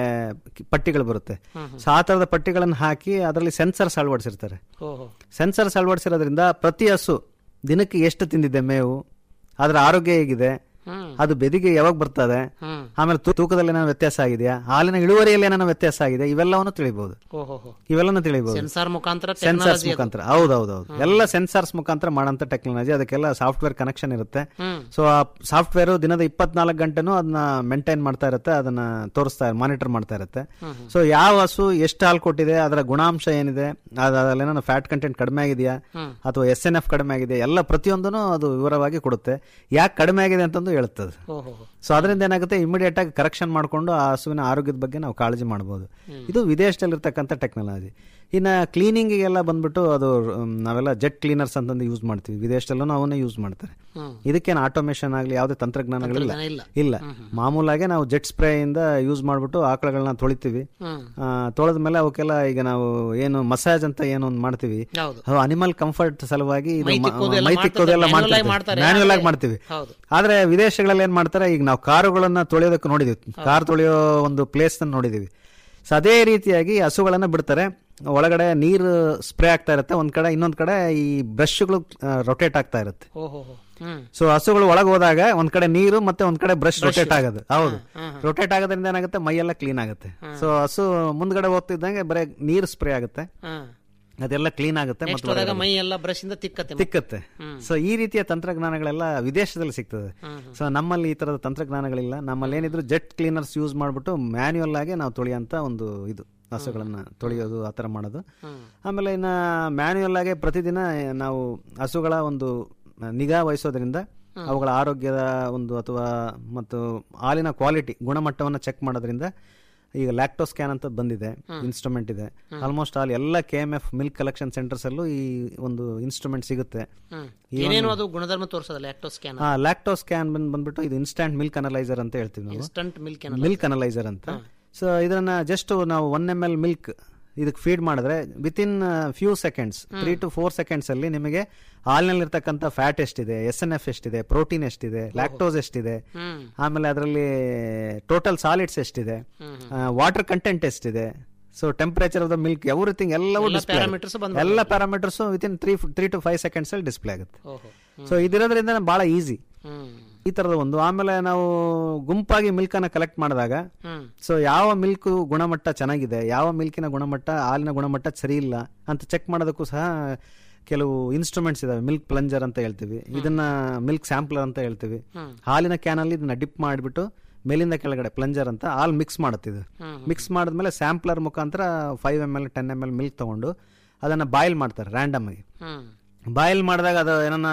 ಕಿ- ಪಟ್ಟಿಗಳು ಬರುತ್ತೆ ಸೊ ಆ ತರದ ಪಟ್ಟಿಗಳನ್ನು ಹಾಕಿ ಅದರಲ್ಲಿ ಸೆನ್ಸರ್ಸ್ ಅಳವಡಿಸಿರ್ತಾರೆ ಓಹೋ ಸೆನ್ಸರ್ಸ್ ಅಳವಡಿಸಿರೋದ್ರಿಂದ ಪ್ರತಿ ಹಸು ದಿನಕ್ಕೆ ಎಷ್ಟು ತಿಂದಿದೆ ಮೇವು ಅದರ ಆರೋಗ್ಯ ಹೇಗಿದೆ ಅದು ಬೆದಿಗೆ ಯಾವಾಗ ಬರ್ತದೆ ಆಮೇಲೆ ತೂ- ತೂಕದಲ್ಲಿ ಏನಾದ್ರು ವ್ಯತ್ಯಾಸ ಆಗಿದೆಯಾ ಹಾಲಿನ ಇಳುವರಿಯಲ್ಲಿ ಏನಾದ್ರು ವ್ಯತ್ಯಾಸ ಆಗಿದೆ ಇವೆಲ್ಲವನ್ನು ತಿಳಿಬಹುದು ಓಹೋ ಇವೆಲ್ಲನೂ ತಿಳಿಬಹುದು ಸೆನ್ಸಾರ್ ಮುಖಾಂತರ ಸೆನ್ಸಾರ್ಸ್ technology ಅದು. ಮುಖಾಂತರ ಹೌದೌದೌದು ಎಲ್ಲ ಸೆನ್ಸಾರ್ಸ್ ಮುಖಾಂತರ ಮಾಡೋಂಥ ಟೆಕ್ನಾಲಜಿ ಅದಕ್ಕೆಲ್ಲ ಸಾಫ್ಟ್ವೇರ್ ಕನೆಕ್ಷನ್ ಇರುತ್ತೆ ಹ್ಮ್. ಸೊ ಆ ಸಾಫ್ಟ್ವೇರ್ ದಿನದ ಇಪ್ಪತ್ನಾಲ್ಕು ಗಂಟೆನೂ ಅದನ್ನ ಮೇಂಟೈನ್ ಮಾಡ್ತಾ ಇರುತ್ತೆ ಅದನ್ನ ತೋರಿಸ್ತಾ ಮಾನಿಟರ್ ಮಾಡ್ತಾ ಇರುತ್ತೆ ಹ್ಮ್, ಹ್ಮ್. ಸೊ ಯಾವ ಹಸು ಎಷ್ಟು ಹಾಲು ಕೊಟ್ಟಿದೆ ಅದರ ಗುಣಾಂಶ ಏನಿದೆ ಅದರಲ್ಲಿ ಏನಾದ್ರು ಫ್ಯಾಟ್ ಕಂಟೆಂಟ್ ಕಡಿಮೆ ಆಗಿದೆಯಾ ಹ್ಮ್. ಅಥವಾ ಎಸ್ ಎನ್ ಎಫ್ ಕಡಿಮೆ ಆಗಿದೆ ಎಲ್ಲ ಪ್ರತಿಯೊಂದನ್ನು ಅದು ವಿವರವಾಗಿ ಕೊಡುತ್ತೆ ಯಾಕೆ ಕಡಿಮೆ ಆಗಿದೆ ಅಂತಂದು ಹೇಳುತ್ತದೆ ಓಹೋ ಸೊ ಅದರಿಂದ ಏನಾಗುತ್ತೆ ಇಮಿಡಿಯೇಟ್ ಆಗಿ ಕರೆಕ್ಷನ್ ಮಾಡಿಕೊಂಡು ಆ ಹಸುವಿನ ಆರೋಗ್ಯದ ಬಗ್ಗೆ ನಾವು ಕಾಳಜಿ ಮಾಡಬಹುದು ಇದು ವಿದೇಶದಲ್ಲಿರ್ತಕ್ಕಂಥ ಟೆಕ್ನಾಲಜಿ ಇನ್ನು ಕ್ಲೀನಿಂಗಿಗೆಲ್ಲ ಬಂದ್ಬಿಟ್ಟು ಅದು ಮ್, ನಾವೆಲ್ಲ ಜೆಟ್ ಕ್ಲೀನರ್ಸ್ ಅಂತಂದು ಯೂಸ್ ಮಾಡ್ತೀವಿ ವಿದೇಶದಲ್ಲೂ ಅವನ್ನೇ ಯೂಸ್ ಮಾಡ್ತಾರೆ ಹ್ಮ್. ಇದಕ್ಕೇನು ಆಟೋಮೇಷನ್ ಆಗಲಿ ಯಾವುದೇ ತಂತ್ರಜ್ಞಾನಗಳಿಲ್ಲ ತಂತ್ರಜ್ಞಾನ ಇಲ್ಲ. ಇಲ್ಲ ಮಾಮೂಲಾಗೆ ನಾವು ಜೆಟ್ ಸ್ಪ್ರೇ ಇಂದ ಯೂಸ್ ಮಾಡ್ಬಿಟ್ಟು ಆಕಳಗಳನ್ನ ತೊಳಿತೀವಿ ಹ್ಮ್. ಆ, ತೊಳೆದ ಮೇಲೆ ಅವಕ್ಕೆಲ್ಲ ಈಗ ನಾವು ಏನು ಮಸಾಜ್ ಅಂತ ಏನೋ ಒಂದು ಮಾಡ್ತೀವಿ ಹೌದು. ಅದು ಅನಿಮಲ್ ಕಂಫರ್ಟ್ ಸಲುವಾಗಿ ಇದು ಮೈ ಮ- ತಿಕ್ಕೋದು ಎಲ್ಲ ಮೈ ಮಾಡ್ತಾರೆ, ತಿಕ್ಕೋದು ಎಲ್ಲ manual ಆಗಿ ಮಾಡ್ತಾರೆ ಮಾಡ್ತಾರೆ. ಮ್ಯಾನ್ಯಲ್ ಆಗಿ ಆದ್ರೆ- ಮಾಡ್ತೀವಿ ಹೌದು. ಆದ್ರೆ ವಿದೇಶಗಳಲ್ಲಿ ಏನ್ ಮಾಡ್ತಾರೆ ಈಗ ನಾವು ಕಾರುಗಳನ್ನ ತೊಳೆಯೋದಕ್ಕೆ ನೋಡಿದೀವಿ ಕಾರ್ ತೊಳೆಯೋ ಒಂದು ಪ್ಲೇಸ್ ನೋಡಿದೀವಿ ಸೊ ಅದೇ ರೀತಿಯಾಗಿ ಹಸುಗಳನ್ನ ಬಿಡ್ತಾರೆ ಒಳಗಡೆ ನೀರು ಸ್ಪ್ರೇ ಆಗ್ತಾ ಇರುತ್ತೆ ಒಂದ್ ಕಡೆ ಇನ್ನೊಂದ್ ಕಡೆ ಈ ಬ್ರಷ್ಗಳು ರೊಟೇಟ್ ಆಗ್ತಾ ಇರುತ್ತೆ ಓಹೋ ಹ್ಮ್ ಸೊ ಹಸುಗಳು ಒಳಗೆ ಹೋದಾಗ ಒಂದ್ ಕಡೆ ನೀರು ಮತ್ತೆ ಒಂದ್ ಕಡೆ ಬ್ರಷ್ Brush. ರೊಟೇಟ್ ಆಗೋದು ಹೌದು ಹ್ಮ್, ಹ್ಮ್. ರೊಟೇಟ್ ಆಗೋದ್ರಿಂದ ಏನಾಗುತ್ತೆ ಮೈಯೆಲ್ಲ ಕ್ಲೀನ್ ಆಗುತ್ತೆ ಸೊ ಹಸು ಮುಂದ್ಗಡೆ ಹೋಗ್ತಿದ್ದಂಗೆ ಬರೀ ನೀರು ಸ್ಪ್ರೇ ಆಗುತ್ತೆ ಹ್ಮ್. ಅದೆಲ್ಲ ಕ್ಲೀನ್ ಆಗುತ್ತೆ ನೆಕ್ಸ್ಟ್ ಮತ್ತೆ ಹೋದಾಗ ಹೊರಗಡೆ ಮೈ ಎಲ್ಲ ಬ್ರಷ್ ಇಂದ ತಿಕ್ಕತ್ತೆ ಮತ್ತೆ. ತಿಕ್ಕತ್ತೆ ಹ್ಮ್. ಸೊ ಈ ರೀತಿಯ ತಂತ್ರಜ್ಞಾನಗಳೆಲ್ಲ ವಿದೇಶದಲ್ಲಿ ಸಿಗ್ತದೆ ಸೊ ನಮ್ಮಲ್ಲಿ ಈ ತರದ ತಂತ್ರಜ್ಞಾನಗಳಿಲ್ಲ ನಮ್ಮಲ್ಲಿ ಏನಿದ್ರು ಜೆಟ್ ಕ್ಲೀನರ್ಸ್ ಯೂಸ್ ಮಾಡ್ಬಿಟ್ಟು ಮ್ಯಾನ್ಯುಯಲ್ ಆಗಿ ನಾವು ತೊಳೆಯಂತ ಒಂದು ಇದು ಹಸುಗಳನ್ನ ತೊಳೆಯೋದು ಆ ಥರ ಮಾಡೋದು ಆಮೇಲೆ ಇನ್ನ ಮ್ಯಾನ್ಯುಯಲ್ ಆಗಿ ಪ್ರತಿದಿನ ನಾವು ಹಸುಗಳ ಒಂದು ನಿಗಾ ವಹಿಸೋದ್ರಿಂದ ಅವುಗಳ ಆರೋಗ್ಯದ ಒಂದು ಅಥವಾ ಮತ್ತು ಹಾಲಿನ ಕ್ವಾಲಿಟಿ ಗುಣಮಟ್ಟವನ್ನು ಚೆಕ್ ಮಾಡೋದ್ರಿಂದ ಈಗ ಲ್ಯಾಕ್ಟೋ ಸ್ಕ್ಯಾನ್ ಅಂತ ಬಂದಿದೆ ಇನ್ಸ್ಟ್ರೂಮೆಂಟ್ ಇದೆ ಆಲ್ಮೋಸ್ಟ್ ಆಲ್ ಎಲ್ಲ K M F milk collection centres ಅಲ್ಲೂ ಈ ಒಂದು ಇನ್ಸ್ಟ್ರೂಮೆಂಟ್ ಸಿಗುತ್ತೆ ಹ್ಮ್. ಈ ಏನೇನು ಒಂದು- ಅದು ಗುಣಧರ್ಮ ತೋರಿಸೋದಲ್ಲ ಆಕ್ಟೋ ಸ್ಕ್ಯಾನ್ ಹಾ ಲ್ಯಾಕ್ಟೋ ಸ್ಕ್ಯಾನ್ ಬಂದ್ ಬಂದ್ಬಿಟ್ಟು ಇದು ಇನ್ಸ್ಟಂಟ್ ಮಿಲ್ಕ್ ಅನಲೈಸರ್ ಅಂತ ಹೇಳ್ತೀವಿ ನಾವು ಇನ್ಸ್ಟಂಟ್ ಮಿಲ್ಕ್ ಮಿಲ್ಕ್ ಅನಲೈಸರ್ ಅಂತ ಸೊ ಇದನ್ನ ಜಸ್ಟ್ ನಾವು ಒನ್ ಎಮ್ ಎಲ್ ಮಿಲ್ಕ್ ಇದಕ್ಕೆ ಫೀಡ್ ಮಾಡಿದ್ರೆ within few seconds three to four seconds ಅಲ್ಲಿ ನಿಮಗೆ ಹಾಲಿನಲ್ಲಿರ್ತಕ್ಕಂಥ ಫ್ಯಾಟ್ ಎಷ್ಟಿದೆ ಎಸ್ ಎನ್ ಎಫ್ ಎಷ್ಟಿದೆ ಪ್ರೋಟೀನ್ ಎಷ್ಟಿದೆ ಲ್ಯಾಕ್ಟೋಸ್ ಎಷ್ಟಿದೆ ಹ್ಮ್. ಆಮೇಲೆ ಅದರಲ್ಲಿ ಟೋಟಲ್ ಸಾಲಿಡ್ಸ್ ಎಷ್ಟಿದೆ ವಾಟರ್ ಕಂಟೆಂಟ್ ಎಷ್ಟಿದೆ so temperature of the milk everything ಎಲ್ಲವೂ ಎಲ್ಲ ಡಿಸ್ಪ್ಲೇ parameters ಬಂದ್ಬಿಡುತ್ತೆ. ಎಲ್ಲ parameters within three three to five seconds ಅಲ್ಲಿ ಡಿಸ್ಪ್ಲೇ ಆಗುತ್ತೆ ಓಹೋ ಸೊ ಇದಿರೋದ್ರಿಂದ ಬಹಳ ಈಸಿ ಹ್ಮ್ ಈ ತರದ ಒಂದು ಆಮೇಲೆ ನಾವು ಗುಂಪಾಗಿ ಮಿಲ್ಕ್ ಅನ್ನ ಕಲೆಕ್ಟ್ ಮಾಡಿದಾಗ ಹ್ಮ್ ಸೊ ಯಾವ ಮಿಲ್ಕ್ ಗುಣಮಟ್ಟ ಚೆನ್ನಾಗಿದೆ ಯಾವ ಮಿಲ್ಕಿನ ಗುಣಮಟ್ಟ ಹಾಲಿನ ಗುಣಮಟ್ಟ ಸರಿ ಇಲ್ಲ ಅಂತ ಚೆಕ್ ಮಾಡೋದಕ್ಕೂ ಸಹ ಕೆಲವು ಇನ್ಸ್ಟ್ರೂಮೆಂಟ್ಸ್ ಇದಾವೆ ಮಿಲ್ಕ್ ಪ್ಲಂಜರ್ ಅಂತ ಹೇಳ್ತೀವಿ ಇದನ್ನ ಮಿಲ್ಕ್ ಸ್ಯಾಂಪ್ಲರ್ ಅಂತ ಹೇಳ್ತೀವಿ ಹ್ಮ್. ಹಾಲಿನ ಕ್ಯಾನಲ್ಲಿ ಇದನ್ನ ಡಿಪ್ ಮಾಡಿಬಿಟ್ಟು ಮೇಲಿಂದ ಕೆಳಗಡೆ ಪ್ಲಂಜರ್ ಅಂತ ಹಾಲು ಮಿಕ್ಸ್ ಮಾಡುತ್ತಿದ್ದು ಹ್ಮ್. ಮಿಕ್ಸ್ ಮಾಡಿದ್ಮೇಲೆ ಸ್ಯಾಂಪ್ಲರ್ ಮುಖಾಂತರ five M L ten M L milk ತಗೊಂಡು ಅದನ್ನ ಬಾಯ್ಲ್ ಮಾಡ್ತಾರೆ ರ್ಯಾಂಡಮ್ ಆಗಿ ಹ್ಮ್ ಬಾಯ್ಲ್ ಮಾಡಿದಾಗ ಅದು ಏನನ್ನ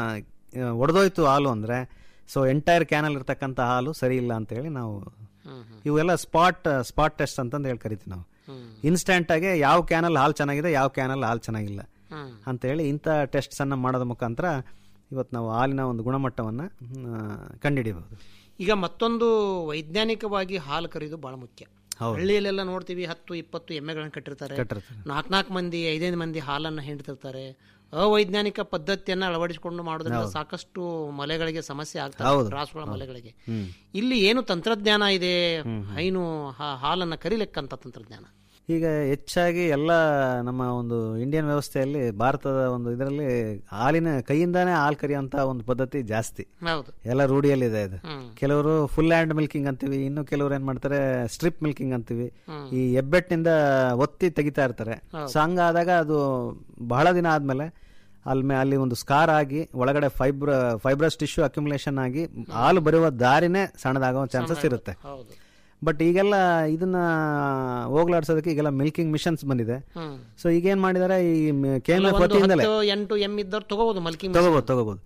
ಒಡೆದೋಯ್ತು ಹಾಲು ಅಂದ್ರೆ ಸೊ ಎಂಟೈರ್ ಕ್ಯಾನಲ್ ಇರ್ತಕ್ಕಂಥ ಹಾಲು ಸರಿ ಇಲ್ಲ ಅಂತ ಹೇಳಿ ನಾವು ಇವೆಲ್ಲ ಸ್ಪಾಟ್ ಸ್ಪಾಟ್ ಟೆಸ್ಟ್ ಅಂತಂದು ಹೇಳಿ ಕರಿತೀವಿ ನಾವು ಇನ್ಸ್ಟಂಟ್ ಆಗಿ ಯಾವ ಕ್ಯಾನಲ್ ಹಾಲು ಚೆನ್ನಾಗಿದೆ ಯಾವ ಕ್ಯಾನಲ್ ಹಾಲು ಚೆನ್ನಾಗಿಲ್ಲ ಹ್ಮ್. ಅಂತ ಹೇಳಿ ಇಂಥ ಟೆಸ್ಟ್ಸ್ ಅನ್ನ ಮಾಡೋದ ಮುಖಾಂತರ ಇವತ್ತು ನಾವು ಹಾಲಿನ ಒಂದು ಗುಣಮಟ್ಟವನ್ನ ಆ, ಕಂಡುಹಿಡಿಯಬಹುದು ಈಗ ಮತ್ತೊಂದು ವೈಜ್ಞಾನಿಕವಾಗಿ ಹಾಲು ಕರೆಯೋದು ಬಹಳ ಮುಖ್ಯ ಹೌದು. ಹಳ್ಳಿಯಲ್ಲೆಲ್ಲ ನೋಡ್ತೀವಿ ಹತ್ತು ಇಪ್ಪತ್ತು ಎಮ್ಮೆಗಳನ್ನ ಕಟ್ಟಿರ್ತಾರೆ ಕಟ್ಟಿರ್ತಾರೆ. ನಾಲ್ಕು ನಾಲ್ಕು ಮಂದಿ ಐದೈದು ಮಂದಿ ಹಾಲನ್ನು ಹಿಂಡ್ತಿರ್ತಾರೆ ಅವೈಜ್ಞಾನಿಕ ಪದ್ಧತಿಯನ್ನ ಅಳವಡಿಸಿಕೊಂಡು ಮಾಡೋದ್ರಿಂದ ಹೌದು. ಸಾಕಷ್ಟು ಮೊಲೆಗಳಿಗೆ ಸಮಸ್ಯೆ ಆಗ್ತದೆ ಹೌದು. ರಾಸುಗಳ ಹೌದು. ಮೊಲೆಗಳಿಗೆ ಹ್ಮ್. ಇಲ್ಲಿ ಏನು ತಂತ್ರಜ್ಞಾನ ಇದೆ ಹೈನು ಹಾ- ಹಾಲನ್ನ ಕರಿಲಿಕ್ಕಂತ ತಂತ್ರಜ್ಞಾನ ಈಗ ಹೆಚ್ಚಾಗಿ ಎಲ್ಲ ನಮ್ಮ ಒಂದು ಇಂಡಿಯನ್ ವ್ಯವಸ್ಥೆಯಲ್ಲಿ ಭಾರತದ ಒಂದು ಇದರಲ್ಲಿ ಹಾಲಿನ ಕೈಯಿಂದಾನೇ ಹಾಲು ಕರಿಯುವಂತ ಒಂದು ಪದ್ಧತಿ ಜಾಸ್ತಿ ಹೌದು ಎಲ್ಲ ರೂಢಿಯಲ್ಲಿದೆ ಇದು ಹ್ಮ್. ಕೆಲವರು ಫುಲ್ ಹ್ಯಾಂಡ್ ಮಿಲ್ಕಿಂಗ್ ಅಂತೀವಿ ಇನ್ನು ಕೆಲವರು ಏನ್ ಮಾಡ್ತಾರೆ ಸ್ಟ್ರಿಪ್ ಮಿಲ್ಕಿಂಗ್ ಅಂತೀವಿ ಹ್ಮ್. ಈ ಹೆಬ್ಬೆಟ್ಟಿನಿಂದ ಒತ್ತಿ ತೆಗಿತಾ ಇರ್ತಾರೆ ಹೌದು. ಸೊ ಹಂಗಾದಾಗ ಅದು ಬಹಳ ದಿನ ಆದ್ಮೇಲೆ ಅಲ್ಲಿ ಅಲ್ಲಿ ಒಂದು ಸ್ಕಾರ್ ಆಗಿ ಒಳಗಡೆ ಫೈಬ್ರ ಫೈಬ್ರಸ್ ಟಿಶ್ಯೂ ಅಕ್ಯುಮುಲೇಷನ್ ಆಗಿ ಹಾಲು ಬರುವ ದಾರಿನೇ ಸಣ್ಣದಾಗೋ ಚಾನ್ಸಸ್ ಇರುತ್ತೆ ಹೌದು ಬಟ್ ಈಗೆಲ್ಲ ಇದನ್ನ ಹೋಗ್ಲಾಡ್ಸೋದಕ್ಕೆ ಈಗೆಲ್ಲ ಮಿಲ್ಕಿಂಗ್ ಮಿಷನ್ಸ್ ಬಂದಿದೆ ಹ್ಮ್. ಸೊ ಈಗೇನ್ ಮಾಡಿದಾರೆ ಈ ಕೆ ಎಂ ಅಲ್ಲ, ಎಫ್ ಒಂದು ವತಿಯಿಂದಲೇ ಹತ್ತು, ಎಂಟು ಎಮ್ ಇದ್ದವ್ರು ತಗೋಬಹುದು ಮಲ್ಕಿಂಗ್ ತಗೋಬಹುದು ತಗೋಬಹುದು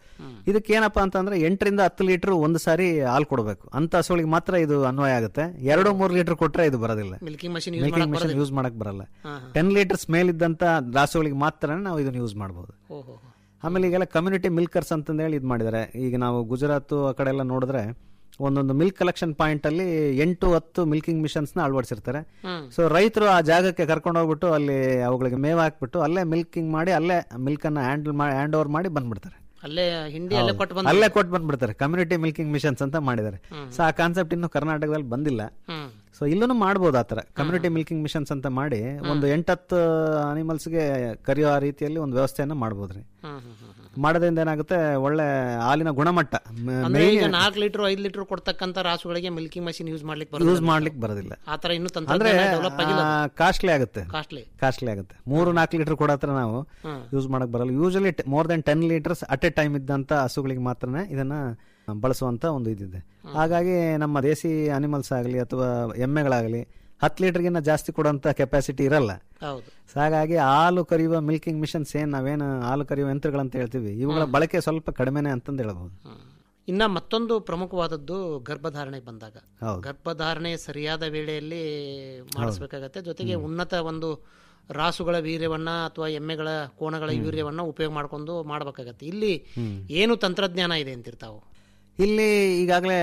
ಇದಕ್ಕೆ ಏನಪ್ಪಾ ಅಂತಂದ್ರೆ ಎಂಟರಿಂದ ಹತ್ತು ಲೀಟರ್ ಒಂದು ಸಾರಿ ಹಾಲು ಕೊಡಬೇಕು ಅಂತ ಹಸುಗಳಿಗೆ ಮಾತ್ರ ಇದು ಅನ್ವಯ ಆಗುತ್ತೆ ಎರಡು ಮೂರು ಲೀಟರ್ ಕೊಟ್ರೆ ಇದು ಬರೋದಿಲ್ಲ ಮಿಲ್ಕಿಂಗ್ ಮಷಿನ್ ಯೂಸ್ ಮೇಕಿಂಗ್ ಮಾಡಕ್ ಮಿಷನ್ ಬರೋದಿಲ್ಲ ಯೂಸ್ ಮಾಡಕ್ ಬರಲ್ಲ ಹಾ, ಹಾ. ಟೆನ್ ಲೀಟರ್ಸ್ ಮೇಲಿದ್ದಂತ ರಾಸುಗಳಿಗೆ ಮಾತ್ರ ನಾವು ಇದನ್ನ ಯೂಸ್ ಮಾಡಬಹುದು ಓಹೋ ಆಮೇಲೆ ಈಗೆಲ್ಲ ಕಮ್ಯುನಿಟಿ ಮಿಲ್ಕರ್ಸ್ ಅಂತಂದು ಹೇಳಿ ಇದು ಮಾಡಿದ್ದಾರೆ ಈಗ ನಾವು ಗುಜರಾತ್ ಆ ಕಡೆ ಎಲ್ಲ ನೋಡಿದ್ರೆ ಒಂದೊಂದು ಮಿಲ್ಕ್ ಕಲೆಕ್ಷನ್ ಪಾಯಿಂಟ್ ಅಲ್ಲಿ ಎಂಟು ಹತ್ತು ಮಿಲ್ಕಿಂಗ್ ಮಿಷನ್ಸ್ ನ ಅಳವಡಿಸಿರ್ತಾರೆ ಹ್ಮ್. ಸೊ ರೈತರು ಆ ಜಾಗಕ್ಕೆ ಕರ್ಕೊಂಡು ಹೋಗ್ಬಿಟ್ಟು ಅಲ್ಲಿ ಅವುಗಳಿಗೆ ಮೇವು ಹಾಕ್ಬಿಟ್ಟು ಅಲ್ಲೇ ಮಿಲ್ಕಿಂಗ್ ಮಾಡಿ ಅಲ್ಲೇ ಮಿಲ್ಕ್ ಅನ್ನ ಹ್ಯಾಂಡಲ್ ಮಾಡಿ ಹ್ಯಾಂಡ್ ಓವರ್ ಮಾಡಿ ಬಂದ್ಬಿಡ್ತಾರೆ ಅಲ್ಲೇ ಹಿಂಡಿ ಅಲ್ಲೇ ಹೌದು. ಕೊಟ್ಟು ಬಂದು ಅಲ್ಲೇ ಕೊಟ್ಟು ಬಂದ್ಬಿಡ್ತಾರೆ ಕಮ್ಯುನಿಟಿ ಮಿಲ್ಕಿಂಗ್ ಮಿಷನ್ಸ್ ಅಂತ ಮಾಡಿದ್ದಾರೆ ಹ್ಮ್. ಸೊ ಆ ಕಾನ್ಸೆಪ್ಟ್ ಇನ್ನು ಕರ್ನಾಟಕದಲ್ಲಿ ಬಂದಿಲ್ಲ ಹ್ಮ್. ಸೊ ಇಲ್ಲೂ ಮಾಡ್ಬೋದು ಆತರ ಕಮ್ಯುನಿಟಿ ಮಿಲ್ಕಿಂಗ್ ಮಿಷನ್ಸ್ ಅಂತ ಮಾಡಿ ಒಂದು ಎಂಟತ್ತು ಅನಿಮಲ್ಸ್ಗೆ ಕರೆಯೋ ಆ ರೀತಿಯಲ್ಲಿ ಒಂದು ವ್ಯವಸ್ಥೆಯನ್ನ ಮಾಡ್ಬೋದ್ರಿ ಹ್ಮ್, ಹ್ಮ್, ಹ್ಮ್, ಹ್ಮ್. ಮಾಡೋದ್ರಿಂದ ಏನಾಗುತ್ತೆ ಒಳ್ಳೆ ಹಾಲಿನ ಗುಣಮಟ್ಟ ಮ- ಅಂದ್ರೆ ಈಗ main- ನಾಲ್ಕು ಲೀಟರ್ ಐದು ಲೀಟರ್ ಕೊಡ್ತಕ್ಕಂತ ರಾಸುಗಳಿಗೆ ಮಿಲ್ಕಿಂಗ್ ಮಷಿನ್ ಯೂಸ್ ಮಾಡ್ಲಿಕ್ಕೆ ಯೂಸ್ ಮಾಡ್ಲಿಕ್ಕೆ ಬರೋದಿಲ್ಲ ಆತರ ಇನ್ನು ಅಂದ್ರೆ ತಂತ್ರಜ್ಞಾನ ಡೆವಲಪ್ ಆಗಿಲ್ಲ ಕಾಸ್ಟ್ಲಿ ಆಗುತ್ತೆ ಕಾಸ್ಟ್ಲಿ ಕಾಸ್ಟ್ಲಿ ಆಗುತ್ತೆ ಮೂರು ನಾಲ್ಕು ಲೀಟರ್ ಕೊಡತ್ರ ನಾವು ಹ್ಮ್. ಯೂಸ್ ಮಾಡಕ್ ಬರಲ್ಲ usually more than ten litres at a time ಇದ್ದಂತ ಹಸುಗಳಿಗೆ ಮಾತ್ರನೇ ಇದನ್ನ ಬಳಸುವಂತ ಒಂದು ಇದಿದೆ ಹಾಗಾಗಿ ನಮ್ಮ ದೇಸಿ ಅನಿಮಲ್ಸ್ ಆಗಲಿ ಅಥವಾ ಎಮ್ಮೆಗಳಾಗಲಿ ಹತ್ತು ಲೀಟರ್ಗಿನ್ನ ಜಾಸ್ತಿ ಕೊಡುವಂತ ಕೆಪಾಸಿಟಿ ಇರಲ್ಲ ಹೌದು ಸೊ ಹಾಗಾಗಿ ಹಾಲು ಕರೆಯುವ ಮಿಲ್ಕಿಂಗ್ ಮಿಷನ್ಸ್ ಏನ್ ನಾವೇನು ಹಾಲು ಕರೆಯುವ ಯಂತ್ರಗಳಂತ ಹೇಳ್ತೀವಿ ಇವುಗಳ ಬಳಕೆ ಸ್ವಲ್ಪ ಕಡಿಮೆನೆ ಅಂತಂದು ಹೇಳ್ಬೋದು ಇನ್ನ ಮತ್ತೊಂದು ಪ್ರಮುಖವಾದದ್ದು ಗರ್ಭಧಾರಣೆ ಬಂದಾಗ ಹೌದು. ಗರ್ಭಧಾರಣೆ ಸರಿಯಾದ ವೇಳೆಯಲ್ಲಿ ಮಾಡಿಸ್ಬೇಕಾಗತ್ತೆ ಜೊತೆಗೆ ಉನ್ನತ ಒಂದು ರಾಸುಗಳ ವೀರ್ಯವನ್ನ ಅಥವಾ ಎಮ್ಮೆಗಳ ಕೋಣಗಳ ವೀರ್ಯವನ್ನ ಉಪಯೋಗ ಮಾಡ್ಕೊಂಡು ಮಾಡ್ಬೇಕಾಗತ್ತೆ ಇಲ್ಲಿ ಏನು ತಂತ್ರಜ್ಞಾನ ಇದೆ ಅಂತಿರ್ತಾವು ಇಲ್ಲಿ ಈಗಾಗಲೇ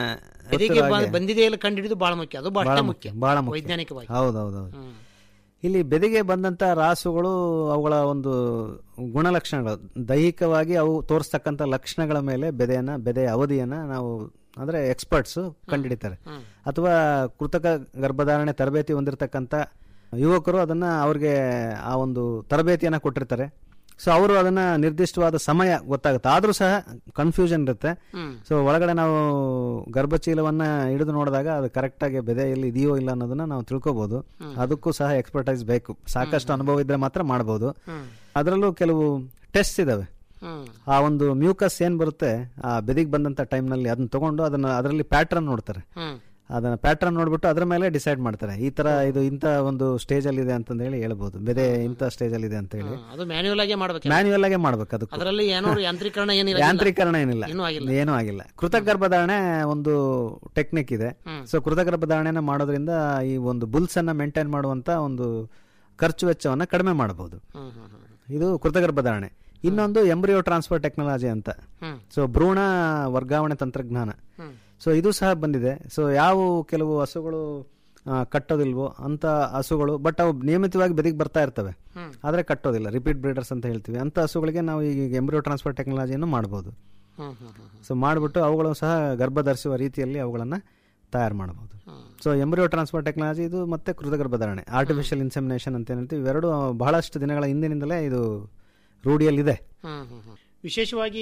ಬೆದಿಗೆ ಬ- ಬಂದಿದೆ ಇಲ್ಲ ಕಂಡಿಡಿದು ಬಹಳ ಮುಖ್ಯ ಅದು ಬಹಳ ಬಹಳ ಮುಖ್ಯ ಬಹಳ ಮುಖ್ಯ ವೈಜ್ಞಾನಿಕವಾಗಿ ಹೌದೌದೌದು ಇಲ್ಲಿ ಬೆದಿಗೆ ಬಂದಂತ ರಾಸುಗಳು ಅವುಗಳ ಒಂದು ಗುಣಲಕ್ಷಣಗಳು ದೈಹಿಕವಾಗಿ ಅವು ತೋರಿಸ್ತಕ್ಕಂಥ ಲಕ್ಷಣಗಳ ಮೇಲೆ ಬೆದೆಯನ್ನ ಬೆದೆಯ ಅವಧಿಯನ್ನ ನಾವು ಅಂದ್ರೆ ಎಕ್ಸ್ಪರ್ಟ್ಸ್ ಕಂಡುಹಿಡಿತಾರೆ ಅಥವಾ ಕೃತಕ ಗರ್ಭಧಾರಣೆ ತರಬೇತಿ ಹೊಂದಿರತಕ್ಕಂಥ ಯುವಕರು ಅದನ್ನ ಅವ್ರಿಗೆ ಆ ಒಂದು ತರಬೇತಿಯನ್ನ ಕೊಟ್ಟಿರ್ತಾರೆ ಸೊ ಅವರು ಅದನ್ನ ನಿರ್ದಿಷ್ಟವಾದ ಸಮಯ ಗೊತ್ತಾಗುತ್ತೆ ಆದ್ರೂ ಸಹ ಕನ್ಫ್ಯೂಷನ್ ಇರುತ್ತೆ ಹ್ಮ್. ಸೊ ಒಳಗಡೆ ನಾವು ಗರ್ಭಚೀಲವನ್ನ ಹಿಡಿದು ನೋಡಿದಾಗ ಅದು ಕರೆಕ್ಟ್ ಆಗಿ ಬೆದೆಯಲ್ಲಿ ಇದೆಯೋ ಇಲ್ಲ ಅನ್ನೋದನ್ನ ನಾವು ತಿಳ್ಕೊಬಹುದು ಅದಕ್ಕೂ ಸಹ ಎಕ್ಸ್ಪರ್ಟೈಸ್ ಬೇಕು ಸಾಕಷ್ಟು ಅನುಭವ ಇದ್ರೆ ಮಾತ್ರ ಮಾಡಬಹುದು ಅದರಲ್ಲೂ ಕೆಲವು ಟೆಸ್ಟ್ ಇದಾವೆ ಹ್ಮ್. ಆ ಒಂದು ಮ್ಯೂಕಸ್ ಏನ್ ಬರುತ್ತೆ ಆ ಬೆದಿಗೆ ಬಂದಂತ time ನಲ್ಲಿ ಅದನ್ನ ತಗೊಂಡು ಅದನ್ನ ಅದರಲ್ಲಿ ಪ್ಯಾಟ್ರನ್ ನೋಡ್ತಾರೆ ಹ್ಮ್. ಅದನ್ನ ಪ್ಯಾಟ್ರನ್ ನೋಡ್ಬಿಟ್ಟು ಅದ್ರ ಮೇಲೆ ಡಿಸೈಡ್ ಮಾಡ್ತಾರೆ ಈ ತರ ಇದು ಇಂತ ಒಂದು ಸ್ಟೇಜ್ ಅಲ್ಲಿ ಇದೆ ಅಂತಂದ ಹೇಳಿ ಹೇಳ್ಬೋದು ಬೆದೆ ಇಂಥ ಸ್ಟೇಜ್ ಅಲ್ಲಿ ಇದೆ ಅಂತ ಹೇಳಿ ಅದು ಮ್ಯಾನ್ಯುವಲ್ ಆಗೇ ಮಾಡ್ಬೇಕು ಮ್ಯಾನ್ಯುವಲ್ ಆಗೇ ಮಾಡ್ಬೇಕು ಅದಕ್ಕೆ ಅದರಲ್ಲಿ ಏನೋ ಯಾಂತ್ರೀಕರಣ ಏನಿಲ್ಲ ಯಾಂತ್ರೀಕರಣ ಏನಿಲ್ಲ ಏನೂ ಆಗಿಲ್ಲ ಏನೂ ಆಗಿಲ್ಲ ಕೃತಕ ಗರ್ಭಧಾರಣೆ ಒಂದು ಟೆಕ್ನಿಕ್ ಇದೆ ಹ್ಮ್. ಸೊ ಕೃತಕ ಗರ್ಭಧಾರಣೆನ ಮಾಡೋದ್ರಿಂದ ಈ ಒಂದು ಬುಲ್ಸ್ ಅನ್ನ ಮೇಂಟೈನ್ ಮಾಡುವಂತ ಒಂದು ಖರ್ಚು ವೆಚ್ಚವನ್ನ ಕಡಿಮೆ ಮಾಡಬಹುದು ಹ್ಮ್, ಹ್ಮ್, ಹ್ಮ್. ಇದು ಕೃತಕ ಗರ್ಭಧಾರಣೆ ಇನ್ನೊಂದು ಎಂಬ್ರಿಯೋ ಟ್ರಾನ್ಸ್ಫರ್ ಟೆಕ್ನಾಲಜಿ ಅಂತ ಹ್ಮ್. ಸೊ ಭ್ರೂಣ ವರ್ಗಾವಣೆ ತಂತ್ರಜ್ಞಾನ ಹ್ಮ್. ಸೊ ಇದು ಸಹ ಬಂದಿದೆ ಸೊ ಯಾವ ಕೆಲವು ಹಸುಗಳು ಆ, ಕಟ್ಟೋದಿಲ್ವೋ ಅಂತ ಹಸುಗಳು ಬಟ್ ಅವು ನಿಯಮಿತವಾಗಿ ಬೆದಿಗೆ ಬರ್ತಾ ಇರ್ತವೆ ಹ್ಮ್. ಆದ್ರೆ ಕಟ್ಟೋದಿಲ್ಲ ರಿಪೀಟ್ ಬ್ರೀಡರ್ಸ್ ಅಂತ ಹೇಳ್ತೀವಿ ಅಂತ ಹಸುಗಳಿಗೆ ನಾವು ಈಗ ಎಂಬ್ರಿಯೋ ಟ್ರಾನ್ಸ್ಫರ್ ಟೆಕ್ನಾಲಜಿಯನ್ನು ಮಾಡಬಹುದು ಹ್ಮ್, ಹ್ಮ್, ಹ್ಮ್. ಸೊ ಮಾಡಿಬಿಟ್ಟು ಅವುಗಳು ಸಹ ಗರ್ಭ ಧರಿಸುವ ರೀತಿಯಲ್ಲಿ ಅವುಗಳನ್ನ ತಯಾರು ಮಾಡಬಹುದು ಸೊ ಎಂಬ್ರಿಯೋ ಟ್ರಾನ್ಸ್ಫರ್ ಟೆಕ್ನಾಲಜಿ ಇದು ಮತ್ತೆ ಕೃತಕ ಗರ್ಭಧಾರಣೆ ಆರ್ಟಿಫಿಷಿಯಲ್ ಇನ್ಸೆಮಿನೇಷನ್ ಅಂತ ಏನ್ ಹೇಳ್ತೀವಿ ಇವೆರಡು ಬಹಳಷ್ಟು ದಿನಗಳ ಹಿಂದಿನಿಂದಲೇ ಇದು ರೂಢಿಯಲ್ಲಿದೆ ಹ್ಮ್, ಹ್ಮ್, ಹ್ಮ್. ವಿಶೇಷವಾಗಿ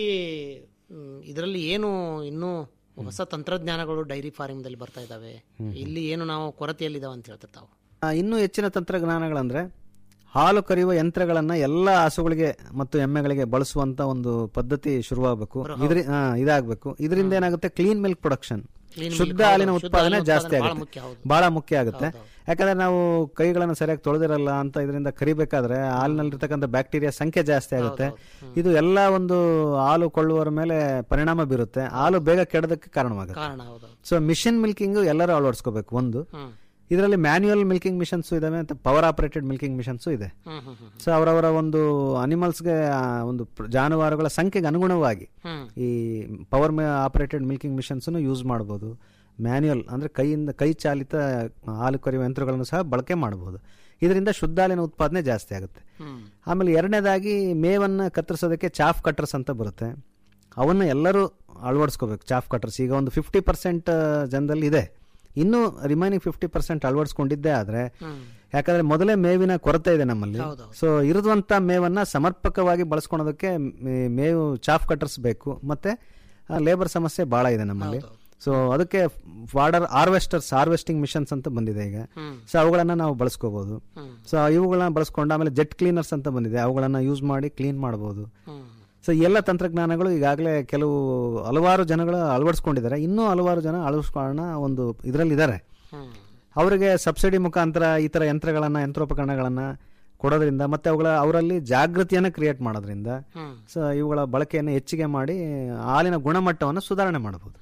ಇದರಲ್ಲಿ ಏನು ಇನ್ನೂ ಹೊಸ ತಂತ್ರಜ್ಞಾನಗಳು ಡೈರಿ ಫಾರ್ಮಿಂದಲ್ಲಿ ಬರ್ತಾ ಇದಾವೆ ಇಲ್ಲಿ ಏನು ನಾವು ಕೊರತೆಯಲ್ಲಿದ್ದಾವೆ ಅಂತ ಹೇಳ್ತಿರ್ತಾವೆ ಆ, ಇನ್ನೂ ಹೆಚ್ಚಿನ ತಂತ್ರಜ್ಞಾನಗಳಂದ್ರೆ ಹಾಲು ಕರೆಯುವ ಯಂತ್ರಗಳನ್ನ ಎಲ್ಲ ಹಸುಗಳಿಗೆ ಮತ್ತು ಎಮ್ಮೆಗಳಿಗೆ ಬಳಸುವಂತ ಒಂದು ಪದ್ಧತಿ ಶುರುವಾಗಬೇಕು ಇದ್ರ ಆ, ಇದಾಗಬೇಕು ಇದರಿಂದ ಏನಾಗುತ್ತೆ clean milk production Clean milk, ಶುದ್ಧ ಹೌದು. ಹಾಲಿನ ಶುದ್ಧ ಉತ್ಪಾದನೆ ಹಾಲಿನ ಜಾಸ್ತಿ ಉತ್ಪಾದನೆ ಬಹಳ ಆಗುತ್ತೆ ಮುಖ್ಯ, ಹೌದು. ಬಹಳ ಮುಖ್ಯ ಆಗುತ್ತೆ ಯಾಕಂದ್ರೆ ನಾವು ಕೈಗಳನ್ನು ಸರಿಯಾಗಿ ತೊಳೆದಿರಲ್ಲ ಅಂತ ಇದರಿಂದ ಕರಿಬೇಕಾದ್ರೆ ಹಾಲಿನಲ್ಲಿರ್ತಕ್ಕಂಥ ಬ್ಯಾಕ್ಟೀರಿಯಾ ಸಂಖ್ಯೆ ಜಾಸ್ತಿ ಆಗುತ್ತೆ ಇದು ಎಲ್ಲ ಒಂದು ಹಾಲು ಕೊಳ್ಳುವವರ ಮೇಲೆ ಪರಿಣಾಮ ಬೀರುತ್ತೆ ಹಾಲು ಬೇಗ ಕೆಡೋದಕ್ಕೆ ಕಾರಣವಾಗುತ್ತೆ ಕಾರಣ ಹೌದು ಸೊ ಮಿಷಿನ್ ಮಿಲ್ಕಿಂಗ್ ಎಲ್ಲರೂ ಅಳವಡಿಸ್ಕೋಬೇಕು ಒಂದು ಹ್ಮ್. ಇದರಲ್ಲಿ ಮ್ಯಾನ್ಯುಯಲ್ ಮಿಲ್ಕಿಂಗ್ ಮಿಷನ್ಸ್ ಇದಾವೆ ಅಂತ ಪವರ್ ಆಪರೇಟೆಡ್ ಮಿಲ್ಕಿಂಗ್ ಮಿಷನ್ಸ್ ಇದೆ ಹ್ಮ್, ಹ್ಮ್, ಹ್ಮ್. ಸೊ ಅವರವರ ಒಂದು ಅನಿಮಲ್ಸ್ಗೆ ಒಂದು ಪ್ರ- ಜಾನುವಾರುಗಳ ಸಂಖ್ಯೆಗೆ ಅನುಗುಣವಾಗಿ ಹ್ಮ್. ಈ power operated milking machines use ಮಾಡಬಹುದು ಮ್ಯಾನ್ಯುಯಲ್ ಅಂದ್ರೆ ಕೈಯಿಂದ ಕೈ ಚಾಲಿತ ಹಾಲು ಕರೆಯುವ ಯಂತ್ರಗಳನ್ನು ಸಹ ಬಳಕೆ ಮಾಡಬಹುದು ಇದರಿಂದ ಶುದ್ಧ ಹಾಲಿನ ಉತ್ಪಾದನೆ ಜಾಸ್ತಿ ಆಗುತ್ತೆ ಹ್ಮ್. ಆಮೇಲೆ ಎರಡನೇದಾಗಿ ಮೇವನ್ನ ಕತ್ತರಿಸೋದಕ್ಕೆ ಚಾಫ್ ಕಟ್ಟರ್ಸ್ ಅಂತ ಬರುತ್ತೆ ಅವನ್ನ ಎಲ್ಲರೂ ಅಳವಡಿಸ್ಕೋಬೇಕು ಚಾಫ್ ಕಟ್ಟರ್ಸ್ ಈಗ ಒಂದು ಫಿಫ್ಟಿ ಪರ್ಸೆಂಟ್ ಜನದಲ್ಲಿ ಇದೆ ಇನ್ನು ರಿಮೈನಿಂಗ್ ಫಿಫ್ಟಿ ಪರ್ಸೆಂಟ್ ಅಳವಡಿಸ್ಕೊಂಡಿದ್ದೇ ಆದ್ರೆ ಯಾಕಂದ್ರೆ ಮೊದಲೇ ಮೇವಿನ ಕೊರತೆ ಇದೆ ನಮ್ಮಲ್ಲಿ ಸೊ ಇರುವಂತ ಮೇವನ್ನ ಸಮರ್ಪಕವಾಗಿ ಬಳಸ್ಕೊಳೋದಕ್ಕೆ ಮೇ- ಮೇವು ಚಾಫ್ ಕಟ್ಟರ್ಸ್ ಬೇಕು ಮತ್ತೆ ಲೇಬರ್ ಸಮಸ್ಯೆ ಬಹಳ ಇದೆ ನಮ್ಮಲ್ಲಿ ಸೊ ಅದಕ್ಕೆ ವಾಡರ್ ಹಾರ್ವೆಸ್ಟರ್ಸ್ ಹಾರ್ವೆಸ್ಟಿಂಗ್ ಮಿಷನ್ಸ್ ಅಂತ ಬಂದಿದೆ ಈಗ ಹ್ಮ್. ಸೊ ಅವುಗಳನ್ನ ನಾವು ಬಳಸ್ಕೋಬಹುದು ಹ್ಮ್. ಸೊ ಇವುಗಳನ್ನ ಬಳಸ್ಕೊಂಡು ಆಮೇಲೆ ಜೆಟ್ ಕ್ಲೀನರ್ಸ್ ಅಂತ ಬಂದಿದೆ ಅವುಗಳನ್ನ ಯೂಸ್ ಮಾಡಿ ಕ್ಲೀನ್ ಮಾಡಬಹುದು ಹ್ಮ್. ಸೊ ಈ ಎಲ್ಲ ತಂತ್ರಜ್ಞಾನಗಳು ಈಗಾಗಲೇ ಕೆಲವು ಹಲವಾರು ಜನಗಳು ಅಳವಡಿಸ್ಕೊಂಡಿದ್ದಾರೆ ಇನ್ನೂ ಹಲವಾರು ಜನ ಅಳವಡಿಸ್ಕೊಳ್ಳೋಣ ಒಂದು ಇದರಲ್ಲಿ ಇದ್ದಾರೆ ಹ್ಮ್. ಅವರಿಗೆ ಸಬ್ಸಿಡಿ ಮುಖಾಂತರ ಈ ತರ ಯಂತ್ರಗಳನ್ನ ಯಂತ್ರೋಪಕರಣಗಳನ್ನ ಕೊಡೋದ್ರಿಂದ ಮತ್ತೆ ಅವುಗಳ ಅವರಲ್ಲಿ ಜಾಗೃತಿಯನ್ನು ಕ್ರಿಯೇಟ್ ಮಾಡೋದ್ರಿಂದ ಹ್ಮ್. ಸೊ ಇವುಗಳ ಬಳಕೆಯನ್ನು ಹೆಚ್ಚಿಗೆ ಮಾಡಿ ಹಾಲಿನ ಗುಣಮಟ್ಟವನ್ನು ಸುಧಾರಣೆ ಮಾಡಬಹುದು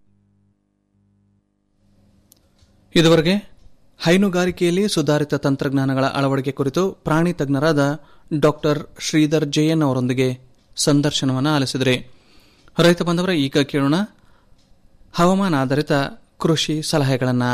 ಇದುವರೆಗೆ ಹೈನುಗಾರಿಕೆಯಲ್ಲಿ ಸುಧಾರಿತ ತಂತ್ರಜ್ಞಾನಗಳ ಅಳವಡಿಕೆ ಕುರಿತು ಪ್ರಾಣಿ ತಜ್ಞರಾದ ಡಾಕ್ಟರ್ ಶ್ರೀಧರ್ ಜಯನ್ ಅವರೊಂದಿಗೆ ಸಂದರ್ಶನವನ್ನು ಆಲಿಸಿದರೆ ರೈತ ಬಂದವರ ಈಗ ಕೇಳೋಣ ಹವಾಮಾನ ಆಧಾರಿತ ಕೃಷಿ ಸಲಹೆಗಳನ್ನು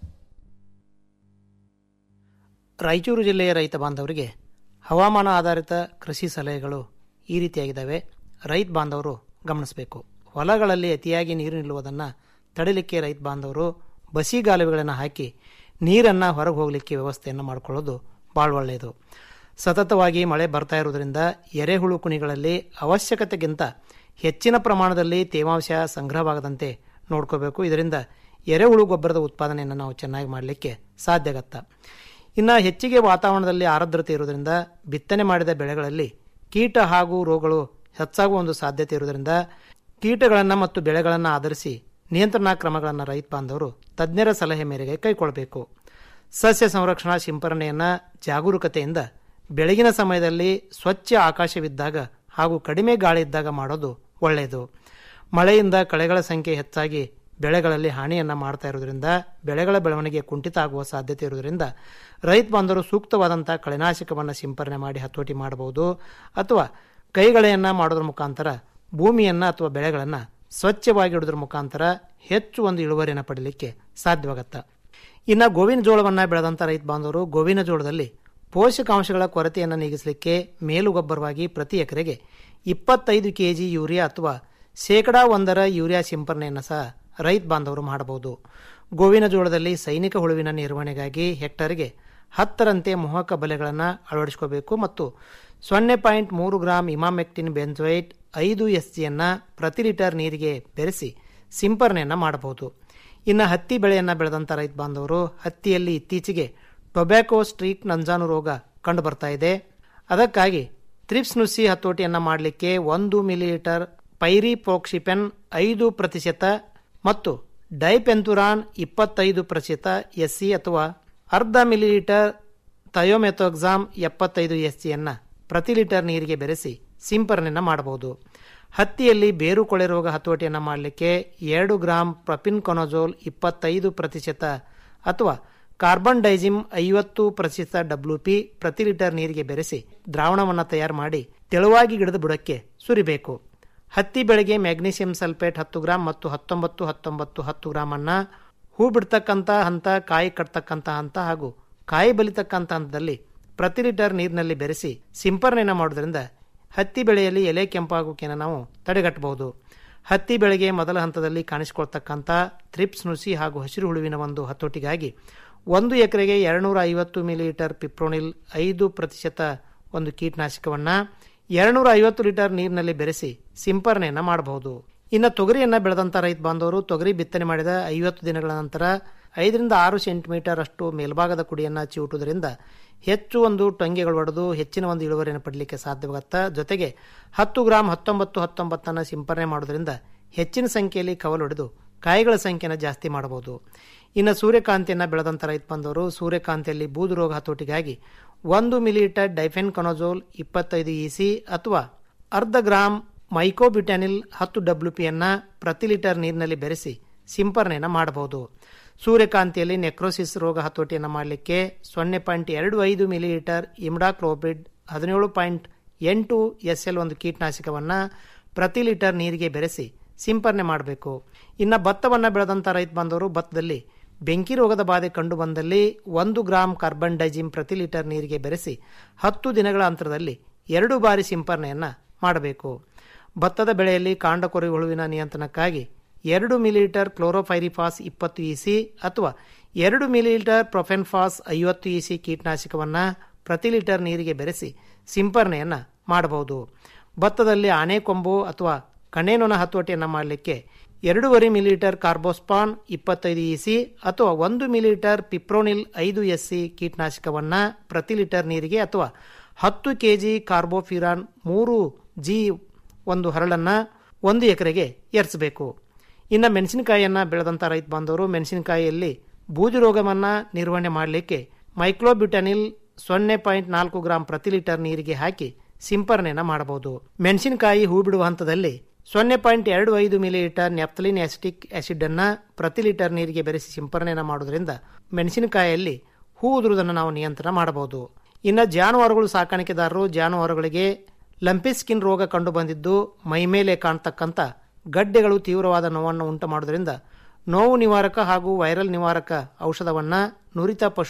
ರಾಯಚೂರು ಜಿಲ್ಲೆಯ ರೈತ ಬಾಂಧವರಿಗೆ ಹವಾಮಾನ ಆಧಾರಿತ ಕೃಷಿ ಸಲಹೆಗಳು ಈ ರೀತಿಯಾಗಿದ್ದಾವೆ ರೈತ ಬಾಂಧವರು ಗಮನಿಸಬೇಕು ಹೊಲಗಳಲ್ಲಿ ಅತಿಯಾಗಿ ನೀರು ನಿಲ್ಲುವುದನ್ನು ತಡಿಲಿಕ್ಕೆ ರೈತ ಬಾಂಧವರು ಬಸಿಗಾಲುವೆಗಳನ್ನು ಹಾಕಿ ನೀರನ್ನು ಹೊರಗೆ ಹೋಗಲಿಕ್ಕೆ ವ್ಯವಸ್ಥೆಯನ್ನು ಮಾಡಿಕೊಳ್ಳೋದು ಭಾಳ ಒಳ್ಳೆಯದು ಸತತವಾಗಿ ಮಳೆ ಬರ್ತಾ ಇರೋದ್ರಿಂದ ಎರೆಹುಳು ಕುಣಿಗಳಲ್ಲಿ ಅವಶ್ಯಕತೆಗಿಂತ ಹೆಚ್ಚಿನ ಪ್ರಮಾಣದಲ್ಲಿ ತೇವಾಂಶ ಸಂಗ್ರಹವಾಗದಂತೆ ನೋಡ್ಕೋಬೇಕು ಇದರಿಂದ ಎರೆಹುಳು ಗೊಬ್ಬರದ ಉತ್ಪಾದನೆಯನ್ನು ನಾವು ಚೆನ್ನಾಗಿ ಮಾಡಲಿಕ್ಕೆ ಸಾಧ್ಯ ಆಗತ್ತೆ ಇನ್ನು ಹೆಚ್ಚಿಗೆ ವಾತಾವರಣದಲ್ಲಿ ಆರ್ದ್ರತೆ ಇರುವುದರಿಂದ ಬಿತ್ತನೆ ಮಾಡಿದ ಬೆಳೆಗಳಲ್ಲಿ ಕೀಟ ಹಾಗೂ ರೋಗಗಳು ಹೆಚ್ಚಾಗುವ ಒಂದು ಸಾಧ್ಯತೆ ಇರುವುದರಿಂದ ಕೀಟಗಳನ್ನು ಮತ್ತು ಬೆಳೆಗಳನ್ನು ಆಧರಿಸಿ ನಿಯಂತ್ರಣಾ ಕ್ರಮಗಳನ್ನು ರೈತ ಬಾಂಧವರು ತಜ್ಞರ ಸಲಹೆ ಮೇರೆಗೆ ಕೈಗೊಳ್ಳಬೇಕು ಸಸ್ಯ ಸಂರಕ್ಷಣಾ ಸಿಂಪರಣೆಯನ್ನು ಜಾಗರೂಕತೆಯಿಂದ ಬೆಳಗಿನ ಸಮಯದಲ್ಲಿ ಸ್ವಚ್ಛ ಆಕಾಶವಿದ್ದಾಗ ಹಾಗೂ ಕಡಿಮೆ ಗಾಳಿ ಇದ್ದಾಗ ಮಾಡೋದು ಒಳ್ಳೆಯದು ಮಳೆಯಿಂದ ಕಳೆಗಳ ಸಂಖ್ಯೆ ಹೆಚ್ಚಾಗಿ ಬೆಳೆಗಳಲ್ಲಿ ಹಾನಿಯನ್ನು ಮಾಡ್ತಾ ಇರೋದ್ರಿಂದ ಬೆಳೆಗಳ ಬೆಳವಣಿಗೆ ಕುಂಠಿತ ಆಗುವ ಸಾಧ್ಯತೆ ಇರುವುದರಿಂದ ರೈತ ಬಾಂಧವರು ಸೂಕ್ತವಾದಂಥ ಕಳೆನಾಶಕವನ್ನು ಸಿಂಪರಣೆ ಮಾಡಿ ಹತೋಟಿ ಮಾಡಬಹುದು ಅಥವಾ ಕೈಗಳೆಯನ್ನು ಮಾಡೋದ್ರ ಮುಖಾಂತರ ಭೂಮಿಯನ್ನು ಅಥವಾ ಬೆಳೆಗಳನ್ನು ಸ್ವಚ್ಛವಾಗಿ ಇಡೋದ್ರ ಮುಖಾಂತರ ಹೆಚ್ಚು ಒಂದು ಇಳುವರಿಯನ್ನು ಪಡೀಲಿಕ್ಕೆ ಸಾಧ್ಯವಾಗತ್ತೆ ಇನ್ನು ಗೋವಿನ ಜೋಳವನ್ನು ಬೆಳೆದಂಥ ರೈತ ಬಾಂಧವರು ಗೋವಿನ ಜೋಳದಲ್ಲಿ ಪೋಷಕಾಂಶಗಳ ಕೊರತೆಯನ್ನು ನೀಗಿಸಲಿಕ್ಕೆ ಮೇಲುಗೊಬ್ಬರವಾಗಿ ಪ್ರತಿ ಎಕರೆಗೆ ಇಪ್ಪತ್ತೈದು ಕೆಜಿ ಯೂರಿಯಾ ಅಥವಾ ಶೇಕಡಾ ಒಂದರ ಯೂರಿಯಾ ಸಿಂಪರಣೆಯನ್ನು ಸಹ ರೈತ ಬಾಂಧವರು ಮಾಡಬಹುದು ಗೋವಿನ ಜೋಳದಲ್ಲಿ ಸೈನಿಕ ಹುಳುವಿನ ನಿರ್ವಹಣೆಗಾಗಿ ಹೆಕ್ಟರ್ಗೆ ಹತ್ತರಂತೆ ಮೋಹಕ ಬಲೆಗಳನ್ನು ಅಳವಡಿಸಿಕೋಬೇಕು ಮತ್ತು ಸೊನ್ನೆ ಪಾಯಿಂಟ್ ಮೂರು ಗ್ರಾಂ ಇಮಾಮೆಕ್ಟಿನ್ ಬೆಂಜೋಯೇಟ್ ಐದು ಎಸ್ ಜಿಯನ್ನು ಪ್ರತಿ ಲೀಟರ್ ನೀರಿಗೆ ಬೆರೆಸಿ ಸಿಂಪರಣೆಯನ್ನು ಮಾಡಬಹುದು ಇನ್ನು ಹತ್ತಿ ಬೆಳೆಯನ್ನು ಬೆಳೆದಂಥ ರೈತ ಬಾಂಧವರು ಹತ್ತಿಯಲ್ಲಿ ಇತ್ತೀಚೆಗೆ ಟೊಬ್ಯಾಕೋ ಸ್ಟ್ರೀಕ್ ನಂಜಾನು ರೋಗ ಕಂಡು ಬರ್ತಾ ಇದೆ ಅದಕ್ಕಾಗಿ ಥ್ರಿಪ್ಸ್ ನುಸಿ ಹತೋಟಿಯನ್ನು ಮಾಡಲಿಕ್ಕೆ ಒಂದು ಮಿಲಿಲೀಟರ್ ಪೈರಿ ಪೋಕ್ಸಿಪೆನ್ ಐದು ಪ್ರತಿಶತ ಮತ್ತು ಡೈಪೆಂತುರಾನ್ ಇಪ್ಪತ್ತೈದು ಪ್ರತಿಶತ ಎಸ್ಸಿ ಅಥವಾ ಅರ್ಧ ಮಿಲಿಲೀಟರ್ ಥಯೋಮೆಥೋಕ್ಸಾಮ್ ಎಪ್ಪತ್ತೈದು ಎಸ್ಸಿಯನ್ನು ಪ್ರತಿ ಲೀಟರ್ ನೀರಿಗೆ ಬೆರೆಸಿ ಸಿಂಪರಣೆಯನ್ನು ಮಾಡಬಹುದು ಹತ್ತಿಯಲ್ಲಿ ಬೇರು ಕೊಳೆ ರೋಗ ಹತೋಟಿಯನ್ನು ಮಾಡಲಿಕ್ಕೆ ಎರಡು ಗ್ರಾಂ ಪ್ರಪಿನ್ ಕೊನೋಜೋಲ್ ಇಪ್ಪತ್ತೈದು ಪ್ರತಿಶತ ಅಥವಾ ಕಾರ್ಬನ್ ಡೈಜಿಮ್ ಐವತ್ತು ಪ್ರತಿಶತ ಡಬ್ಲ್ಯೂ ಪಿ ಪ್ರತಿ ಲೀಟರ್ ನೀರಿಗೆ ಬೆರೆಸಿ ದ್ರಾವಣವನ್ನು ತಯಾರು ಮಾಡಿ ತೆಳುವಾಗಿ ಗಿಡದ ಬುಡಕ್ಕೆ ಸುರಿಬೇಕು ಹತ್ತಿ ಬೆಳೆಗೆ ಮ್ಯಾಗ್ನೀಷಿಯಂ ಸಲ್ಫೇಟ್ ಹತ್ತು ಗ್ರಾಂ ಮತ್ತು ಹತ್ತೊಂಬತ್ತು ಹತ್ತೊಂಬತ್ತು ಹತ್ತು ಗ್ರಾಮ್ ಅನ್ನ ಹೂ ಬಿಡ್ತಕ್ಕಂಥ ಹಂತ ಕಾಯಿ ಕಟ್ತಕ್ಕಂಥ ಹಂತ ಹಾಗೂ ಕಾಯಿ ಬಲಿತಕ್ಕಂಥ ಹಂತದಲ್ಲಿ ಪ್ರತಿ ಲೀಟರ್ ನೀರಿನಲ್ಲಿ ಬೆರೆಸಿ ಸಿಂಪರಣೆಯನ್ನು ಮಾಡೋದ್ರಿಂದ ಹತ್ತಿ ಬೆಳೆಯಲ್ಲಿ ಎಲೆ ಕೆಂಪಾಗೋಕೆಯನ್ನು ನಾವು ತಡೆಗಟ್ಟಬಹುದು ಹತ್ತಿ ಬೆಳೆಗೆ ಮೊದಲ ಹಂತದಲ್ಲಿ ಕಾಣಿಸಿಕೊಳ್ತಕ್ಕಂಥ ಥ್ರಿಪ್ಸ್ ನುಸಿ ಹಾಗೂ ಹಸಿರು ಹುಳುವಿನ ಒಂದು ಹತೋಟಿಗಾಗಿ ಒಂದು ಎಕರೆಗೆ ಎರಡುನೂರ ಐವತ್ತು ಮಿಲಿಲೀಟರ್ ಪಿಪ್ರೋನಿಲ್ ಐದು ಪ್ರತಿಶತ ಒಂದು ಕೀಟನಾಶಕವನ್ನು ಎರಡುನೂರ ಐವತ್ತು ಲೀಟರ್ ನೀರಿನಲ್ಲಿ ಬೆರೆಸಿ ಸಿಂಪರಣೆಯನ್ನು ಮಾಡಬಹುದು ಇನ್ನು ತೊಗರಿಯನ್ನು ಬೆಳೆದಂಥ ರೈತ ಬಾಂಧವರು ತೊಗರಿ ಬಿತ್ತನೆ ಮಾಡಿದ ಐವತ್ತು ದಿನಗಳ ನಂತರ ಐದರಿಂದ ಆರು ಸೆಂಟಿಮೀಟರ್ ಅಷ್ಟು ಮೇಲ್ಭಾಗದ ಕುಡಿಯನ್ನು ಚಿವುಟುವುದರಿಂದ ಹೆಚ್ಚು ಒಂದು ಟೊಂಗೆಗಳು ಒಡೆದು ಹೆಚ್ಚಿನ ಒಂದು ಇಳುವರಿಯನ್ನು ಪಡಲಿಕ್ಕೆ ಸಾಧ್ಯವಾಗುತ್ತಾ ಜೊತೆಗೆ ಹತ್ತು ಗ್ರಾಂ ಹತ್ತೊಂಬತ್ತು ಹತ್ತೊಂಬತ್ತನ್ನು ಸಿಂಪರಣೆ ಮಾಡೋದ್ರಿಂದ ಹೆಚ್ಚಿನ ಸಂಖ್ಯೆಯಲ್ಲಿ ಕವಲು ಹೊಡೆದು ಕಾಯಿಗಳ ಸಂಖ್ಯೆಯನ್ನು ಜಾಸ್ತಿ ಮಾಡಬಹುದು ಇನ್ನು ಸೂರ್ಯಕಾಂತಿಯನ್ನು ಬೆಳೆದಂಥ ರೈತ ಬಂದವರು ಸೂರ್ಯಕಾಂತಿಯಲ್ಲಿ ಬೂದು ರೋಗ ಹತೋಟಿಗಾಗಿ ಒಂದು ಮಿಲಿಲೀಟರ್ ಡೈಫೆನ್ ಕನೋಜೋಲ್ ಇಪ್ಪತ್ತೈದು ಇಸಿ ಅಥವಾ ಅರ್ಧ ಗ್ರಾಂ ಮೈಕೋಬಿಟ್ಯಾನಿಲ್ ಹತ್ತು ಡಬ್ಲ್ಯೂ ಪಿಯನ್ನು ಪ್ರತಿ ಲೀಟರ್ ನೀರಿನಲ್ಲಿ ಬೆರೆಸಿ ಸಿಂಪರಣೆಯನ್ನು ಮಾಡಬಹುದು ಸೂರ್ಯಕಾಂತಿಯಲ್ಲಿ ನೆಕ್ರೋಸಿಸ್ ರೋಗ ಹತೋಟಿಯನ್ನು ಮಾಡಲಿಕ್ಕೆ ಸೊನ್ನೆ ಪಾಯಿಂಟ್ ಎರಡು ಐದು ಮಿಲಿಲೀಟರ್ ಇಮ್ಡಾಕ್ಲೋಬಿಡ್ ಹದಿನೇಳು ಪಾಯಿಂಟ್ ಎಂಟು ಎಸ್ ಎಲ್ ಒಂದು ಕೀಟನಾಶಕವನ್ನು ಪ್ರತಿ ಲೀಟರ್ ನೀರಿಗೆ ಬೆರೆಸಿ ಸಿಂಪರಣೆ ಮಾಡಬೇಕು ಇನ್ನು ಭತ್ತವನ್ನು ಬೆಳೆದಂಥ ರೈತ ಬಾಂಧವರು ಭತ್ತದಲ್ಲಿ ಬೆಂಕಿ ರೋಗದ ಬಾಧೆ ಕಂಡು ಬಂದಲ್ಲಿ ಒಂದು ಗ್ರಾಂ ಕಾರ್ಬನ್ ಡೈಜಿಮ್ ಪ್ರತಿ ಲೀಟರ್ ನೀರಿಗೆ ಬೆರೆಸಿ ಹತ್ತು ದಿನಗಳ ಅಂತರದಲ್ಲಿ ಎರಡು ಬಾರಿ ಸಿಂಪರಣೆಯನ್ನು ಮಾಡಬೇಕು ಭತ್ತದ ಬೆಳೆಯಲ್ಲಿ ಕಾಂಡಕೊರೆ ಹುಳುವಿನ ನಿಯಂತ್ರಣಕ್ಕಾಗಿ ಎರಡು ಮಿಲಿಲೀಟರ್ ಕ್ಲೋರೋಫೈರಿಫಾಸ್ ಇಪ್ಪತ್ತು ಇಸಿ ಅಥವಾ ಎರಡು ಮಿಲಿಲೀಟರ್ ಪ್ರೊಫೆನ್ಫಾಸ್ ಐವತ್ತು ಇಸಿ ಕೀಟನಾಶಕವನ್ನು ಪ್ರತಿ ಲೀಟರ್ ನೀರಿಗೆ ಬೆರೆಸಿ ಸಿಂಪರಣೆಯನ್ನು ಮಾಡಬಹುದು ಭತ್ತದಲ್ಲಿ ಆನೆಕೊಂಬು ಅಥವಾ ಕಣೇನೊನ ಹತೋಟಿಯನ್ನು ಮಾಡಲಿಕ್ಕೆ ಎರಡೂವರೆ ಮಿಲಿಲೀಟರ್ ಕಾರ್ಬೋಸ್ಪಾನ್ ಇಪ್ಪತ್ತೈದು ಇಸಿ ಅಥವಾ ಒಂದು ಮಿಲಿಲೀಟರ್ ಪಿಪ್ರೋನಿಲ್ ಐದು ಎಸ್ಸಿ ಕೀಟನಾಶಕವನ್ನು ಪ್ರತಿ ಲೀಟರ್ ನೀರಿಗೆ ಅಥವಾ ಹತ್ತು ಕೆಜಿ ಕಾರ್ಬೋಫಿರಾನ್ ಮೂರು ಜಿ ಒಂದು ಹರಳನ್ನು ಒಂದು ಎಕರೆಗೆ ಏರಿಸಬೇಕು ಇನ್ನು ಮೆಣಸಿನಕಾಯಿಯನ್ನು ಬೆಳೆದಂಥ ರೈತ ಬಾಂಧವರು ಮೆಣಸಿನಕಾಯಿಯಲ್ಲಿ ಬೂದು ರೋಗವನ್ನು ನಿರ್ವಹಣೆ ಮಾಡಲಿಕ್ಕೆ ಮೈಕ್ಲೋಬ್ಯೂಟನಿಲ್ ಸೊನ್ನೆ ಪಾಯಿಂಟ್ ನಾಲ್ಕು ಗ್ರಾಂ ಪ್ರತಿ ಲೀಟರ್ ನೀರಿಗೆ ಹಾಕಿ ಸಿಂಪರಣೆಯನ್ನು ಮಾಡಬಹುದು ಮೆಣಸಿನಕಾಯಿ ಹೂ ಬಿಡುವ ಹಂತದಲ್ಲಿ ಸೊನ್ನೆ ಪಾಯಿಂಟ್ ಎರಡು ಐದು millilitre naphthalene acetic acid ಅನ್ನ ಪ್ರತಿ ಲೀಟರ್ ನೀರಿಗೆ ಬೆರೆಸಿ ಸಿಂಪರಣೆಯನ್ನು ಮಾಡುವುದರಿಂದ ಮೆಣಸಿನಕಾಯಿಯಲ್ಲಿ ಹೂ ಉದುರುವುದನ್ನು ನಾವು ನಿಯಂತ್ರಣ ಮಾಡಬಹುದು ಇನ್ನು ಜಾನುವಾರುಗಳು ಸಾಕಾಣಿಕೆದಾರರು ಜಾನುವಾರುಗಳಿಗೆ ಲಂಪಿ ಸ್ಕಿನ್ ರೋಗ ಕಂಡು ಬಂದಿದ್ದು ಮೈಮೇಲೆ ಕಾಣ್ತಕ್ಕಂಥ ಗಡ್ಡೆಗಳು ತೀವ್ರವಾದ ನೋವನ್ನು ಉಂಟು ಮಾಡುವುದರಿಂದ ನೋವು ನಿವಾರಕ ಹಾಗೂ ವೈರಲ್ ನಿವಾರಕ ಔಷಧವನ್ನ ನುರಿತ ಪಶು